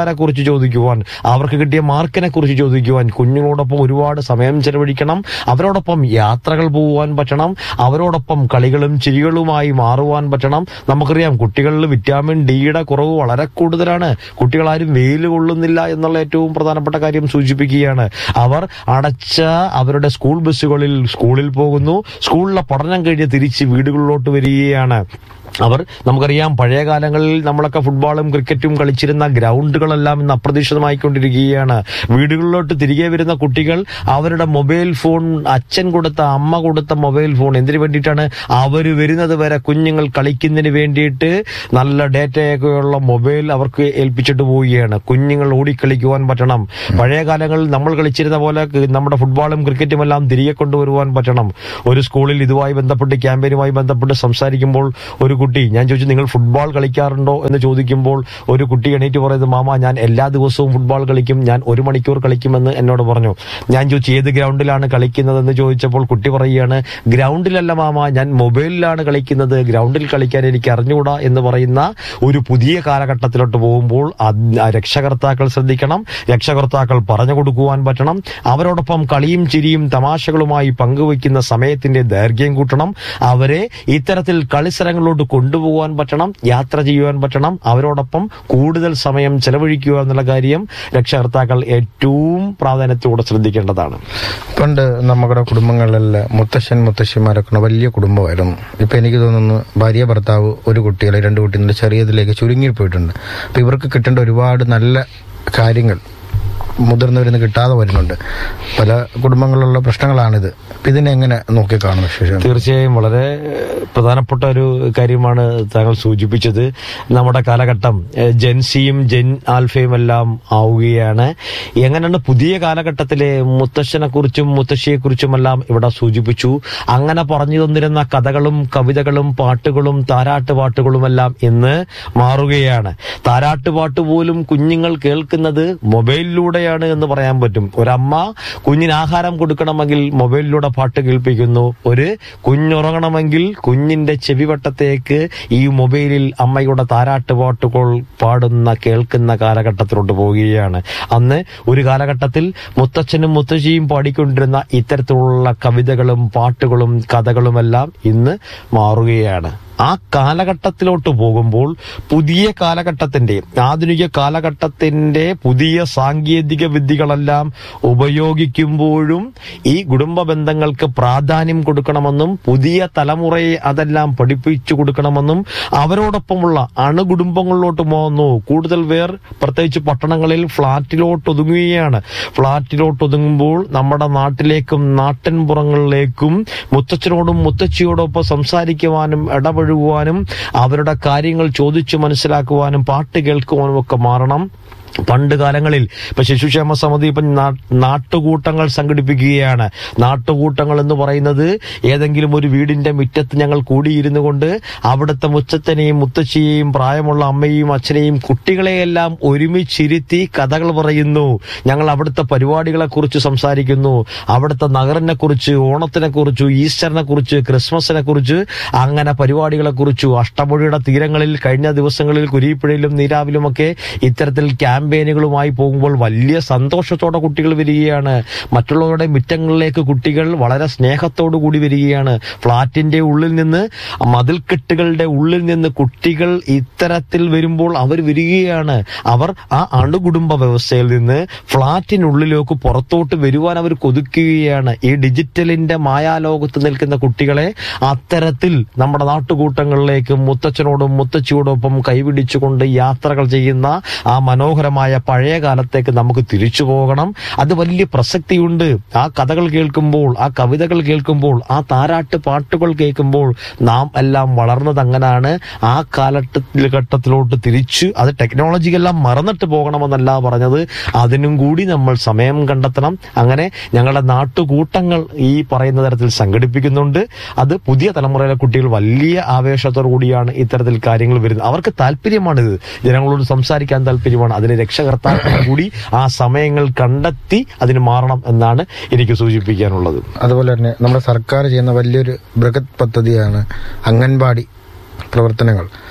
കൂട്ടുകാരെ കുറിച്ച് ചോദിക്കുവാൻ അവർക്ക് കിട്ടിയ മാർക്കിനെ കുറിച്ച് ചോദിക്കുവാൻ കുഞ്ഞുങ്ങളോടൊപ്പം ഒരുപാട് സമയം ചെലവഴിക്കണം അവരോടൊപ്പം യാത്രകൾ പോകുവാൻ പറ്റണം അവരോടൊപ്പം കളികളും ചിരികളുമായി മാറുവാൻ പറ്റണം നമുക്കറിയാം കുട്ടികളിൽ വിറ്റാമിൻ ഡിയുടെ കുറവ് വളരെ കൂടുതലാണ് കുട്ടികളാരും വെയിൽ കൊള്ളുന്നില്ല എന്നുള്ള ഏറ്റവും പ്രധാനപ്പെട്ട കാര്യം സൂചിപ്പിക്കുകയാണ് അവർ അടച്ച അവരുടെ സ്കൂൾ ബസ്സുകളിൽ സ്കൂളിൽ പോകുന്നു സ്കൂളിലെ പഠനം കഴിഞ്ഞ് തിരിച്ച് വീടുകളിലോട്ട് വരികയാണ് അവർ നമുക്കറിയാം പഴയ കാലങ്ങളിൽ നമ്മളൊക്കെ ഫുട്ബോളും ക്രിക്കറ്റും കളിച്ചിരുന്ന ഗ്രൗണ്ടുകളെല്ലാം ഇന്ന് അപ്രതീക്ഷിതമായിക്കൊണ്ടിരിക്കുകയാണ് വീടുകളിലോട്ട് തിരികെ വരുന്ന കുട്ടികൾ അവരുടെ മൊബൈൽ ഫോൺ അച്ഛൻ കൊടുത്ത അമ്മ കൊടുത്ത മൊബൈൽ ഫോൺ എന്തിനു വേണ്ടിയിട്ടാണ് അവർ വരുന്നത് വരെ കുഞ്ഞുങ്ങൾ കളിക്കുന്നതിന് വേണ്ടിയിട്ട് നല്ല ഡേറ്റയൊക്കെയുള്ള മൊബൈൽ അവർക്ക് ഏൽപ്പിച്ചിട്ട് പോവുകയാണ് കുഞ്ഞുങ്ങൾ ഓടിക്കളിക്കുവാൻ പറ്റണം പഴയ കാലങ്ങളിൽ നമ്മൾ കളിച്ചിരുന്ന പോലെ ക- നമ്മുടെ ഫുട്ബോളും ക്രിക്കറ്റും എല്ലാം തിരികെ കൊണ്ടുവരുവാൻ പറ്റണം ഒരു സ്കൂളിൽ ഇതുമായി ബന്ധപ്പെട്ട് ക്യാമ്പയിനുമായി ബന്ധപ്പെട്ട് സംസാരിക്കുമ്പോൾ ഒരു കുട്ടി ഞാൻ ചോദിച്ചു നിങ്ങൾ ഫുട്ബോൾ കളിക്കാറുണ്ടോ എന്ന് ചോദിക്കുമ്പോൾ ഒരു കുട്ടി എണീറ്റ് പറയുന്നത് മാമ ഞാൻ എല്ലാ ദിവസവും ഫുട്ബോൾ കളിക്കും ഞാൻ ഒരു മണിക്കൂർ കളിക്കുമെന്ന് എന്നോട് പറഞ്ഞു ഞാൻ ചോദിച്ചു ഏത് ഗ്രൗണ്ടിലാണ് കളിക്കുന്നതെന്ന് ചോദിച്ചപ്പോൾ കുട്ടി പറയുകയാണ് ഗ്രൗണ്ടിലല്ല മാമ ഞാൻ മൊബൈലിലാണ് കളിക്കുന്നത് ഗ്രൗണ്ടിൽ കളിക്കാൻ എനിക്ക് അറിഞ്ഞുകൂടാ എന്ന് പറയുന്ന ഒരു പുതിയ കാലഘട്ടത്തിലോട്ട് പോകുമ്പോൾ അത് ആ രക്ഷകർത്താക്കൾ ശ്രദ്ധിക്കണം രക്ഷകർത്താക്കൾ പറഞ്ഞു കൊടുക്കുവാൻ പറ്റണം അവരോടൊപ്പം കളിയും ചിരിയും തമാശകളുമായി പങ്കുവയ്ക്കുന്ന സമയത്തിന്റെ ദൈർഘ്യം കൂട്ടണം അവരെ ഇത്തരത്തിൽ കളിസ്ഥലങ്ങളിലോട്ട് കൊണ്ടുപോകാൻ പറ്റണം യാത്ര ചെയ്യുവാൻ പറ്റണം അവരോടൊപ്പം കൂടുതൽ സമയം ചെലവഴിക്കുക എന്നുള്ള കാര്യം രക്ഷകർത്താക്കൾ ഏറ്റവും പ്രാധാന്യത്തോടെ ശ്രദ്ധിക്കേണ്ടതാണ് പണ്ട് നമ്മുടെ കുടുംബങ്ങളിലെല്ലാം മുത്തശ്ശൻ മുത്തശ്ശിമാരൊക്കെ വലിയ കുടുംബമായിരുന്നു ഇപ്പൊ എനിക്ക് തോന്നുന്നു ഭാര്യ ഭർത്താവ് ഒരു കുട്ടി അല്ലെങ്കിൽ രണ്ട് കുട്ടി എന്നുള്ള ചെറിയതിലേക്ക് ചുരുങ്ങി പോയിട്ടുണ്ട് അപ്പൊ ഇവർക്ക് കിട്ടേണ്ട ഒരുപാട് നല്ല കാര്യങ്ങൾ മുതിർന്നവരിന്ന് കിട്ടാതെ വരുന്നുണ്ട് പല കുടുംബങ്ങളിലുള്ള പ്രശ്നങ്ങളാണിത് അപ്പൊ ഇതിനെ എങ്ങനെ നോക്കി കാണുന്നു ശേഷം തീർച്ചയായും വളരെ ഏഹ്, പ്രധാനപ്പെട്ട ഒരു കാര്യമാണ് താങ്കൾ സൂചിപ്പിച്ചത് നമ്മുടെ കാലഘട്ടം ഏഹ്, ജെൻസിയും ജെൻ ആൽഫയും എല്ലാം ആവുകയാണ് എങ്ങനെയാണ് പുതിയ കാലഘട്ടത്തിലെ മുത്തശ്ശനെ കുറിച്ചും മുത്തശ്ശിയെ കുറിച്ചുമെല്ലാം ഇവിടെ സൂചിപ്പിച്ചു അങ്ങനെ പറഞ്ഞു തന്നിരുന്ന കഥകളും കവിതകളും പാട്ടുകളും താരാട്ട് പാട്ടുകളുമെല്ലാം ഇന്ന് മാറുകയാണ് താരാട്ട് പാട്ട് പോലും കുഞ്ഞുങ്ങൾ കേൾക്കുന്നത് മൊബൈലിലൂടെയാണ് എന്ന് പറയാൻ പറ്റും ഒരമ്മ കുഞ്ഞിന് ആഹാരം കൊടുക്കണമെങ്കിൽ മൊബൈലിലൂടെ പാട്ട് കേൾപ്പിക്കുന്നു ഒരു കുഞ്ഞുറങ്ങണമെങ്കിൽ കുഞ്ഞിന്റെ ചെവിവട്ടത്തേക്ക് ഈ മൊബൈലിൽ അമ്മയുടെ താരാട്ട് പാട്ടുകൾ പാടുന്ന കേൾക്കുന്ന കാലഘട്ടത്തിലോട്ട് പോവുകയാണ് അന്ന് ഒരു കാലഘട്ടത്തിൽ മുത്തച്ഛനും മുത്തശ്ശിയും പാടിക്കൊണ്ടിരുന്ന ഇത്തരത്തിലുള്ള കവിതകളും പാട്ടുകളും കഥകളുമെല്ലാം ഇന്ന് മാറുകയാണ് ആ കാലഘട്ടത്തിലോട്ട് പോകുമ്പോൾ പുതിയ കാലഘട്ടത്തിന്റെ ആധുനിക കാലഘട്ടത്തിന്റെ പുതിയ സാങ്കേതിക വിദ്യകളെല്ലാം ഉപയോഗിക്കുമ്പോഴും ഈ കുടുംബ ബന്ധങ്ങൾക്ക് പ്രാധാന്യം കൊടുക്കണമെന്നും പുതിയ തലമുറയെ അതെല്ലാം പഠിപ്പിച്ചു കൊടുക്കണമെന്നും അവരോടൊപ്പമുള്ള അണുകുടുംബങ്ങളിലോട്ട് പോകുന്നു കൂടുതൽ പേർ പ്രത്യേകിച്ച് പട്ടണങ്ങളിൽ ഫ്ളാറ്റിലോട്ട് ഒതുങ്ങുകയാണ് ഫ്ളാറ്റിലോട്ട് ഒതുങ്ങുമ്പോൾ നമ്മുടെ നാട്ടിലേക്കും നാട്ടിൻപുറങ്ങളിലേക്കും മുത്തച്ഛനോടും മുത്തച്ഛിയോടൊപ്പം സംസാരിക്കുവാനും ഇടപഴകുവാനും അവരുടെ കാര്യങ്ങൾ ചോദിച്ചു മനസ്സിലാക്കുവാനും പാട്ട് കേൾക്കുവാനും ഒക്കെ മാറണം പണ്ട് കാലങ്ങളിൽ ഇപ്പൊ ശിശുക്ഷേമ സമിതി ഇപ്പൊ നാ- നാട്ടുകൂട്ടങ്ങൾ സംഘടിപ്പിക്കുകയാണ് നാട്ടുകൂട്ടങ്ങൾ എന്ന് പറയുന്നത് ഏതെങ്കിലും ഒരു വീടിന്റെ മുറ്റത്ത് ഞങ്ങൾ കൂടിയിരുന്നു കൊണ്ട് അവിടുത്തെ മുച്ചത്തനെയും മുത്തശ്ശിയെയും പ്രായമുള്ള അമ്മയെയും അച്ഛനെയും കുട്ടികളെയെല്ലാം ഒരുമിച്ചിരുത്തി കഥകൾ പറയുന്നു ഞങ്ങൾ അവിടുത്തെ പരിപാടികളെ കുറിച്ച് സംസാരിക്കുന്നു അവിടുത്തെ നഗറിനെ കുറിച്ച് ഓണത്തിനെ കുറിച്ച് ഈസ്റ്ററിനെ കുറിച്ച് ക്രിസ്മസിനെ കുറിച്ച് അങ്ങനെ പരിപാടികളെ കുറിച്ചു അഷ്ടമൊഴിയുടെ തീരങ്ങളിൽ കഴിഞ്ഞ ദിവസങ്ങളിൽ കുരിപ്പുഴയിലും നീരാവിലുമൊക്കെ ഇത്തരത്തിൽ ക്യാമ്പയിനുകളുമായി പോകുമ്പോൾ വലിയ സന്തോഷത്തോടെ കുട്ടികൾ വരികയാണ് മറ്റുള്ളവരുടെ മുറ്റങ്ങളിലേക്ക് കുട്ടികൾ വളരെ സ്നേഹത്തോടു കൂടി വരികയാണ് ഫ്ളാറ്റിന്റെ ഉള്ളിൽ നിന്ന് മതിൽക്കെട്ടുകളുടെ ഉള്ളിൽ നിന്ന് കുട്ടികൾ ഇത്തരത്തിൽ വരുമ്പോൾ അവർ വരികയാണ് അവർ ആ അണുകുടുംബ വ്യവസ്ഥയിൽ നിന്ന് ഫ്ളാറ്റിനുള്ളിലേക്ക് പുറത്തോട്ട് വരുവാൻ അവർ കൊതുക്കുകയാണ് ഈ ഡിജിറ്റലിന്റെ മായാലോകത്ത് നിൽക്കുന്ന കുട്ടികളെ അത്തരത്തിൽ നമ്മുടെ നാട്ടുകൂട്ടങ്ങളിലേക്ക് മുത്തച്ഛനോടും മുത്തച്ഛിയോടൊപ്പം കൈപിടിച്ചുകൊണ്ട് യാത്രകൾ ചെയ്യുന്ന ആ മനോഹരമായ പഴയ കാലത്തേക്ക് നമുക്ക് തിരിച്ചു പോകണം അത് വലിയ പ്രസക്തിയുണ്ട് ആ കഥകൾ കേൾക്കുമ്പോൾ ആ കവിതകൾ കേൾക്കുമ്പോൾ ആ താരാട്ട് പാട്ടുകൾ കേൾക്കുമ്പോൾ നാം എല്ലാം വളർന്നത് അങ്ങനാണ് ആ കാലഘട്ടത്തിൽ ഘട്ടത്തിലോട്ട് തിരിച്ച് അത് ടെക്നോളജിയെല്ലാം മറന്നിട്ട് പോകണമെന്നല്ല പറഞ്ഞത് അതിനും കൂടി നമ്മൾ സമയം കണ്ടെത്തണം അങ്ങനെ ഞങ്ങളുടെ നാട്ടുകൂട്ടങ്ങൾ ഈ പറയുന്ന തരത്തിൽ സംഘടിപ്പിക്കുന്നുണ്ട് അത് പുതിയ തലമുറയിലെ കുട്ടികൾ വലിയ ആവേശത്തോടു കൂടിയാണ് ഇത്തരത്തിൽ കാര്യങ്ങൾ വരുന്നത് അവർക്ക് താല്പര്യമാണിത് ജനങ്ങളോട് സംസാരിക്കാൻ താല്പര്യമാണ് അതിന് രക്ഷകർത്താക്കൾ കൂടി ആ സമയങ്ങൾ കണ്ടെത്തി അതിന് മാറണം എന്നാണ് എനിക്ക് സൂചിപ്പിക്കാനുള്ളത് അതുപോലെ തന്നെ നമ്മുടെ സർക്കാർ ചെയ്യുന്ന വലിയൊരു ബൃഹത് പദ്ധതിയാണ് അംഗൻവാടി പ്രവർത്തനങ്ങൾ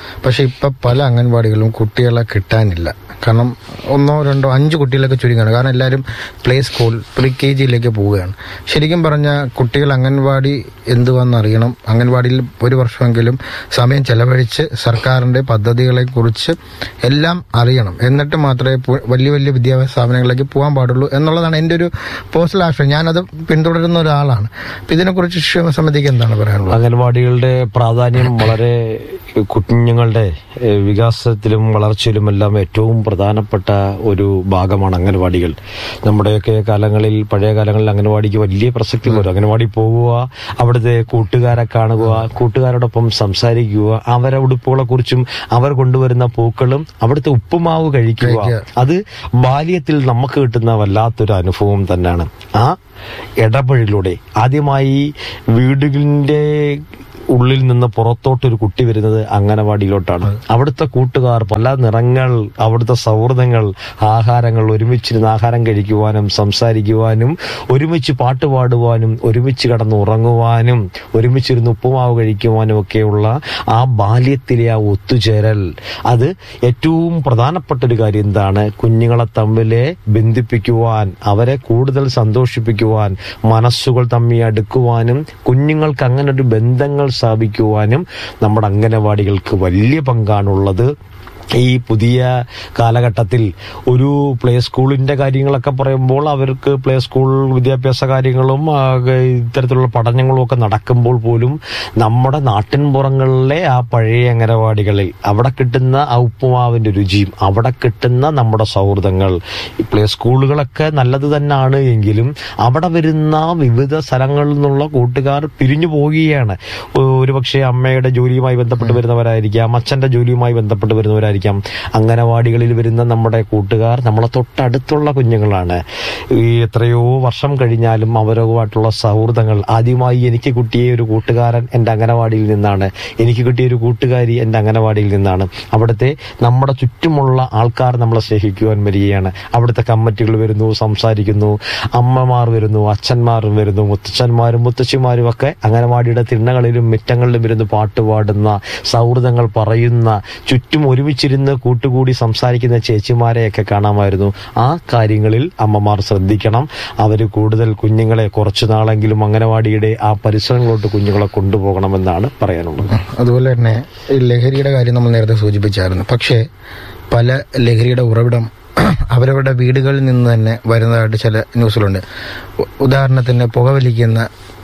പക്ഷെ ഇപ്പൊ പല അംഗൻവാടികളും കുട്ടികളെ കിട്ടാനില്ല കാരണം ഒന്നോ രണ്ടോ അഞ്ച് കുട്ടികളൊക്കെ ചുരുങ്ങാണ് കാരണം എല്ലാവരും പ്ലേ സ്കൂൾ പ്രീ കെ ജിയിലേക്ക് പോവുകയാണ് ശരിക്കും പറഞ്ഞ കുട്ടികൾ അംഗൻവാടി എന്തുവെന്ന് അറിയണം അംഗൻവാടിയിൽ ഒരു വർഷമെങ്കിലും സമയം ചെലവഴിച്ച് സർക്കാരിന്റെ പദ്ധതികളെ കുറിച്ച് എല്ലാം അറിയണം എന്നിട്ട് മാത്രമേ പു- വലിയ വലിയ വിദ്യാഭ്യാസ സ്ഥാപനങ്ങളിലേക്ക് പോകാൻ പാടുള്ളൂ എന്നുള്ളതാണ് എൻ്റെ ഒരു പേഴ്സണൽ ആക്ഷൻ ഞാനത് പിന്തുടരുന്ന ഒരാളാണ് അപ്പൊ ഇതിനെക്കുറിച്ച് ശിക്ഷ സമിതിക്ക് എന്താണ് പറയാനുള്ളത് അംഗൻവാടികളുടെ പ്രാധാന്യം വളരെ കുഞ്ഞുങ്ങളുടെ ഏഹ്, വികാസത്തിലും വളർച്ചയിലും എല്ലാം ഏറ്റവും പ്രധാനപ്പെട്ട ഒരു ഭാഗമാണ് അംഗൻവാടികൾ നമ്മുടെയൊക്കെ കാലങ്ങളിൽ പഴയ കാലങ്ങളിൽ അംഗൻവാടിക്ക് വലിയ പ്രസക്തി വരും അംഗൻവാടി പോകുക അവിടുത്തെ കൂട്ടുകാരെ കാണുക കൂട്ടുകാരോടൊപ്പം സംസാരിക്കുക അവരെ ഉടുപ്പുകളെ കുറിച്ചും അവർ കൊണ്ടുവരുന്ന പൂക്കളും അവിടുത്തെ ഉപ്പുമാവ് കഴിക്കുക അത് ബാല്യത്തിൽ നമുക്ക് കിട്ടുന്ന വല്ലാത്തൊരു അനുഭവം തന്നെയാണ് ആ ഇടപഴകിലൂടെ ആദ്യമായി വീടുകളിന്റെ ഉള്ളിൽ നിന്ന് പുറത്തോട്ട് ഒരു കുട്ടി വരുന്നത് അംഗനവാടിയിലോട്ടാണ് അവിടുത്തെ കൂട്ടുകാർ പല നിറങ്ങൾ അവിടുത്തെ സൗഹൃദങ്ങൾ ആഹാരങ്ങൾ ഒരുമിച്ചിരുന്ന് ആഹാരം കഴിക്കുവാനും സംസാരിക്കുവാനും ഒരുമിച്ച് പാട്ട് പാടുവാനും ഒരുമിച്ച് കിടന്ന് ഉറങ്ങുവാനും ഒരുമിച്ചിരുന്ന് ഉപ്പുമാവ് കഴിക്കുവാനും ഒക്കെയുള്ള ആ ബാല്യത്തിലെ ആ ഒത്തുചേരൽ അത് ഏറ്റവും പ്രധാനപ്പെട്ട ഒരു കാര്യം എന്താണ് കുഞ്ഞുങ്ങളെ തമ്മിലെ ബന്ധിപ്പിക്കുവാൻ അവരെ കൂടുതൽ സന്തോഷിപ്പിക്കുവാൻ മനസ്സുകൾ തമ്മിൽ അടുക്കുവാനും കുഞ്ഞുങ്ങൾക്ക് അങ്ങനെ ഒരു ബന്ധങ്ങൾ സ്ഥാപിക്കുവാനും നമ്മുടെ അംഗനവാടികൾക്ക് വലിയ പങ്കാണുള്ളത് ഈ പുതിയ കാലഘട്ടത്തിൽ ഒരു പ്ലേ സ്കൂളിന്റെ കാര്യങ്ങളൊക്കെ പറയുമ്പോൾ അവർക്ക് പ്ലേ സ്കൂൾ വിദ്യാഭ്യാസ കാര്യങ്ങളും ആ, ഇത്തരത്തിലുള്ള പഠനങ്ങളും ഒക്കെ നടക്കുമ്പോൾ പോലും നമ്മുടെ നാട്ടിൻപുറങ്ങളിലെ ആ പഴയ അംഗനവാടികളിൽ അവിടെ കിട്ടുന്ന ആ ഉപ്പുമാവിന്റെ രുചിയും അവിടെ കിട്ടുന്ന നമ്മുടെ സൗഹൃദങ്ങൾ ഈ പ്ലേ സ്കൂളുകളൊക്കെ നല്ലത് തന്നെയാണ് എങ്കിലും അവിടെ വരുന്ന വിവിധ സ്ഥലങ്ങളിൽ നിന്നുള്ള കൂട്ടുകാർ പിരിഞ്ഞു പോവുകയാണ് ഒരുപക്ഷെ അമ്മയുടെ ജോലിയുമായി ബന്ധപ്പെട്ട് വരുന്നവരായിരിക്കാം അച്ഛന്റെ ജോലിയുമായി ബന്ധപ്പെട്ട് വരുന്നവരായിരിക്കാം അംഗനവാടികളിൽ വരുന്ന നമ്മുടെ കൂട്ടുകാർ നമ്മളെ തൊട്ടടുത്തുള്ള കുഞ്ഞുങ്ങളാണ് ഈ എത്രയോ വർഷം കഴിഞ്ഞാലും അവരുമായിട്ടുള്ള സൗഹൃദങ്ങൾ ആദ്യമായി എനിക്ക് കിട്ടിയ ഒരു കൂട്ടുകാരൻ എൻ്റെ അംഗനവാടിയിൽ നിന്നാണ് എനിക്ക് കിട്ടിയ ഒരു കൂട്ടുകാരി എൻ്റെ അംഗനവാടിയിൽ നിന്നാണ് അവിടുത്തെ നമ്മുടെ ചുറ്റുമുള്ള ആൾക്കാർ നമ്മളെ സ്നേഹിക്കുവാൻ വരികയാണ് അവിടുത്തെ കമ്മിറ്റികൾ വരുന്നു സംസാരിക്കുന്നു അമ്മമാർ വരുന്നു അച്ഛന്മാർ വരുന്നു മുത്തച്ഛന്മാരും മുത്തശ്ശിമാരും ഒക്കെ അംഗനവാടിയുടെ തിണ്ണകളിലും മിറ്റങ്ങളിലും ഇരുന്ന് പാട്ടുപാടുന്ന സൗഹൃദങ്ങൾ പറയുന്ന ചുറ്റും ഒരുമിച്ചിരുന്ന് കൂട്ടുകൂടി സംസാരിക്കുന്ന ചേച്ചിമാരെയൊക്കെ കാണാമായിരുന്നു ആ കാര്യങ്ങളിൽ അമ്മമാർ ശ്രദ്ധിക്കണം അവർ കൂടുതൽ കുഞ്ഞുങ്ങളെ കുറച്ചു നാളെങ്കിലും അംഗനവാടിയുടെ ആ പരിസരങ്ങളിലോട്ട് കുഞ്ഞുങ്ങളെ കൊണ്ടുപോകണമെന്നാണ് പറയാനുള്ളത് അതുപോലെ തന്നെ ഈ ലഹരിയുടെ കാര്യം നമ്മൾ നേരത്തെ സൂചിപ്പിച്ചായിരുന്നു പക്ഷേ പല ലഹരിയുടെ ഉറവിടം അവരവരുടെ വീടുകളിൽ നിന്ന് തന്നെ വരുന്നതായിട്ട് ചില ന്യൂസിലുണ്ട് ഉ- ഉദാഹരണത്തിന് പുകവലിക്കുന്ന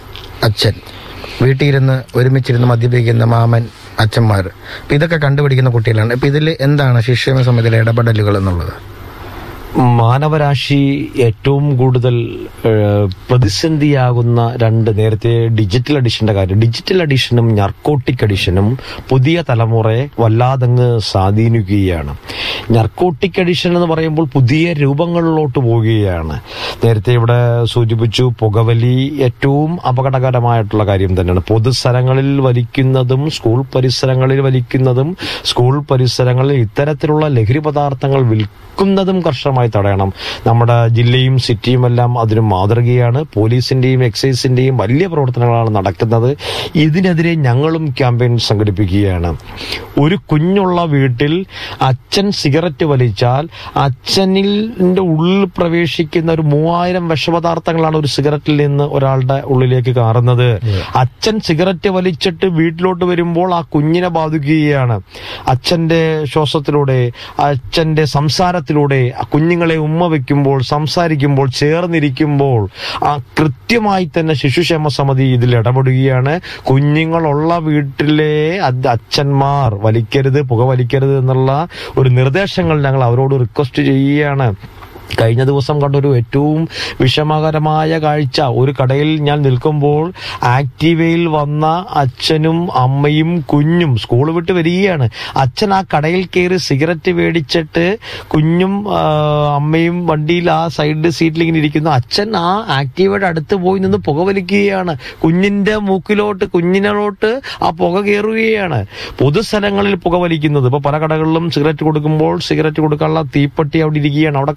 അച്ഛൻ വീട്ടിലിരുന്ന് ഒരുമിച്ചിരുന്ന് മദ്യപിക്കുന്ന മാമൻ അച്ഛന്മാർ അപ്പൊ ഇതൊക്കെ കണ്ടുപിടിക്കുന്ന കുട്ടികളാണ് ഇപ്പൊ ഇതിൽ എന്താണ് ശിക്ഷണ സമിതിയിലെ ഇടപെടലുകൾ എന്നുള്ളത് മാനവരാശി ഏറ്റവും കൂടുതൽ ഏഹ്, പ്രതിസന്ധിയാകുന്ന രണ്ട് നേരത്തെ ഡിജിറ്റൽ അഡിഷന്റെ കാര്യം ഡിജിറ്റൽ അഡിഷനും നർക്കോട്ടിക് അഡിഷനും പുതിയ തലമുറയെ വല്ലാതങ്ങ് സ്വാധീനിക്കുകയാണ് നർക്കോട്ടിക് അഡിഷൻ എന്ന് പറയുമ്പോൾ പുതിയ രൂപങ്ങളിലോട്ട് പോവുകയാണ് നേരത്തെ ഇവിടെ സൂചിപ്പിച്ചു പുകവലി ഏറ്റവും അപകടകരമായിട്ടുള്ള കാര്യം തന്നെയാണ് പൊതുസ്ഥലങ്ങളിൽ വലിക്കുന്നതും സ്കൂൾ പരിസരങ്ങളിൽ വലിക്കുന്നതും സ്കൂൾ പരിസരങ്ങളിൽ ഇത്തരത്തിലുള്ള ലഹരി പദാർത്ഥങ്ങൾ വിൽക്കുന്നതും കർശനമായി തടയണം നമ്മുടെ ജില്ലയും സിറ്റിയും എല്ലാം അതിന് മാതൃകയാണ് പോലീസിന്റെയും എക്സൈസിന്റെയും വലിയ പ്രവർത്തനങ്ങളാണ് നടക്കുന്നത് ഇതിനെതിരെ ഞങ്ങളും ക്യാമ്പയിൻ സംഘടിപ്പിക്കുകയാണ് ഒരു കുഞ്ഞുള്ള വീട്ടിൽ അച്ഛൻ സിഗരറ്റ് വലിച്ചാൽ അച്ഛനിൽ ഉള്ളിൽ പ്രവേശിക്കുന്ന ഒരു മൂവായിരം വിഷപദാർത്ഥങ്ങളാണ് ഒരു സിഗരറ്റിൽ നിന്ന് ഒരാളുടെ ഉള്ളിലേക്ക് കാറുന്നത് അച്ഛൻ സിഗരറ്റ് വലിച്ചിട്ട് വീട്ടിലോട്ട് വരുമ്പോൾ ആ കുഞ്ഞിനെ ബാധിക്കുകയാണ് അച്ഛന്റെ ശ്വാസത്തിലൂടെ അച്ഛന്റെ സംസാരത്തിലൂടെ ആ കുഞ്ഞുങ്ങളെ ഉമ്മ വെക്കുമ്പോൾ സംസാരിക്കുമ്പോൾ ചേർന്നിരിക്കുമ്പോൾ ആ കൃത്യമായി തന്നെ ശിശുക്ഷേമ സമിതി ഇതിൽ ഇടപെടുകയാണ് കുഞ്ഞുങ്ങളുള്ള വീട്ടിലെ അത് അച്ഛന്മാർ വലിക്കരുത് പുക വലിക്കരുത് എന്നുള്ള ഒരു നിർദ്ദേശങ്ങൾ ഞങ്ങൾ അവരോട് റിക്വസ്റ്റ് ചെയ്യുകയാണ് കഴിഞ്ഞ ദിവസം കണ്ടൊരു ഏറ്റവും വിഷമകരമായ കാഴ്ച ഒരു കടയിൽ ഞാൻ നിൽക്കുമ്പോൾ ആക്റ്റീവയിൽ വന്ന അച്ഛനും അമ്മയും കുഞ്ഞും സ്കൂൾ വിട്ട് വരികയാണ് അച്ഛൻ ആ കടയിൽ കയറി സിഗരറ്റ് മേടിച്ചിട്ട് കുഞ്ഞും ആ, അമ്മയും വണ്ടിയിൽ ആ സൈഡ് സീറ്റിൽ ഇങ്ങനെ ഇരിക്കുന്നു അച്ഛൻ ആ ആക്റ്റീവയുടെ അടുത്ത് പോയി നിന്ന് പുകവലിക്കുകയാണ് കുഞ്ഞിന്റെ മൂക്കിലോട്ട് കുഞ്ഞിനോട്ട് ആ പുക കയറുകയാണ് പൊതുസ്ഥലങ്ങളിൽ പുകവലിക്കുന്നത് ഇപ്പൊ പല കടകളിലും സിഗരറ്റ് കൊടുക്കുമ്പോൾ സിഗരറ്റ് കൊടുക്കാനുള്ള തീപ്പെട്ടി അവിടെ ഇരിക്കുകയാണ് അവിടെ കത്തിച്ചു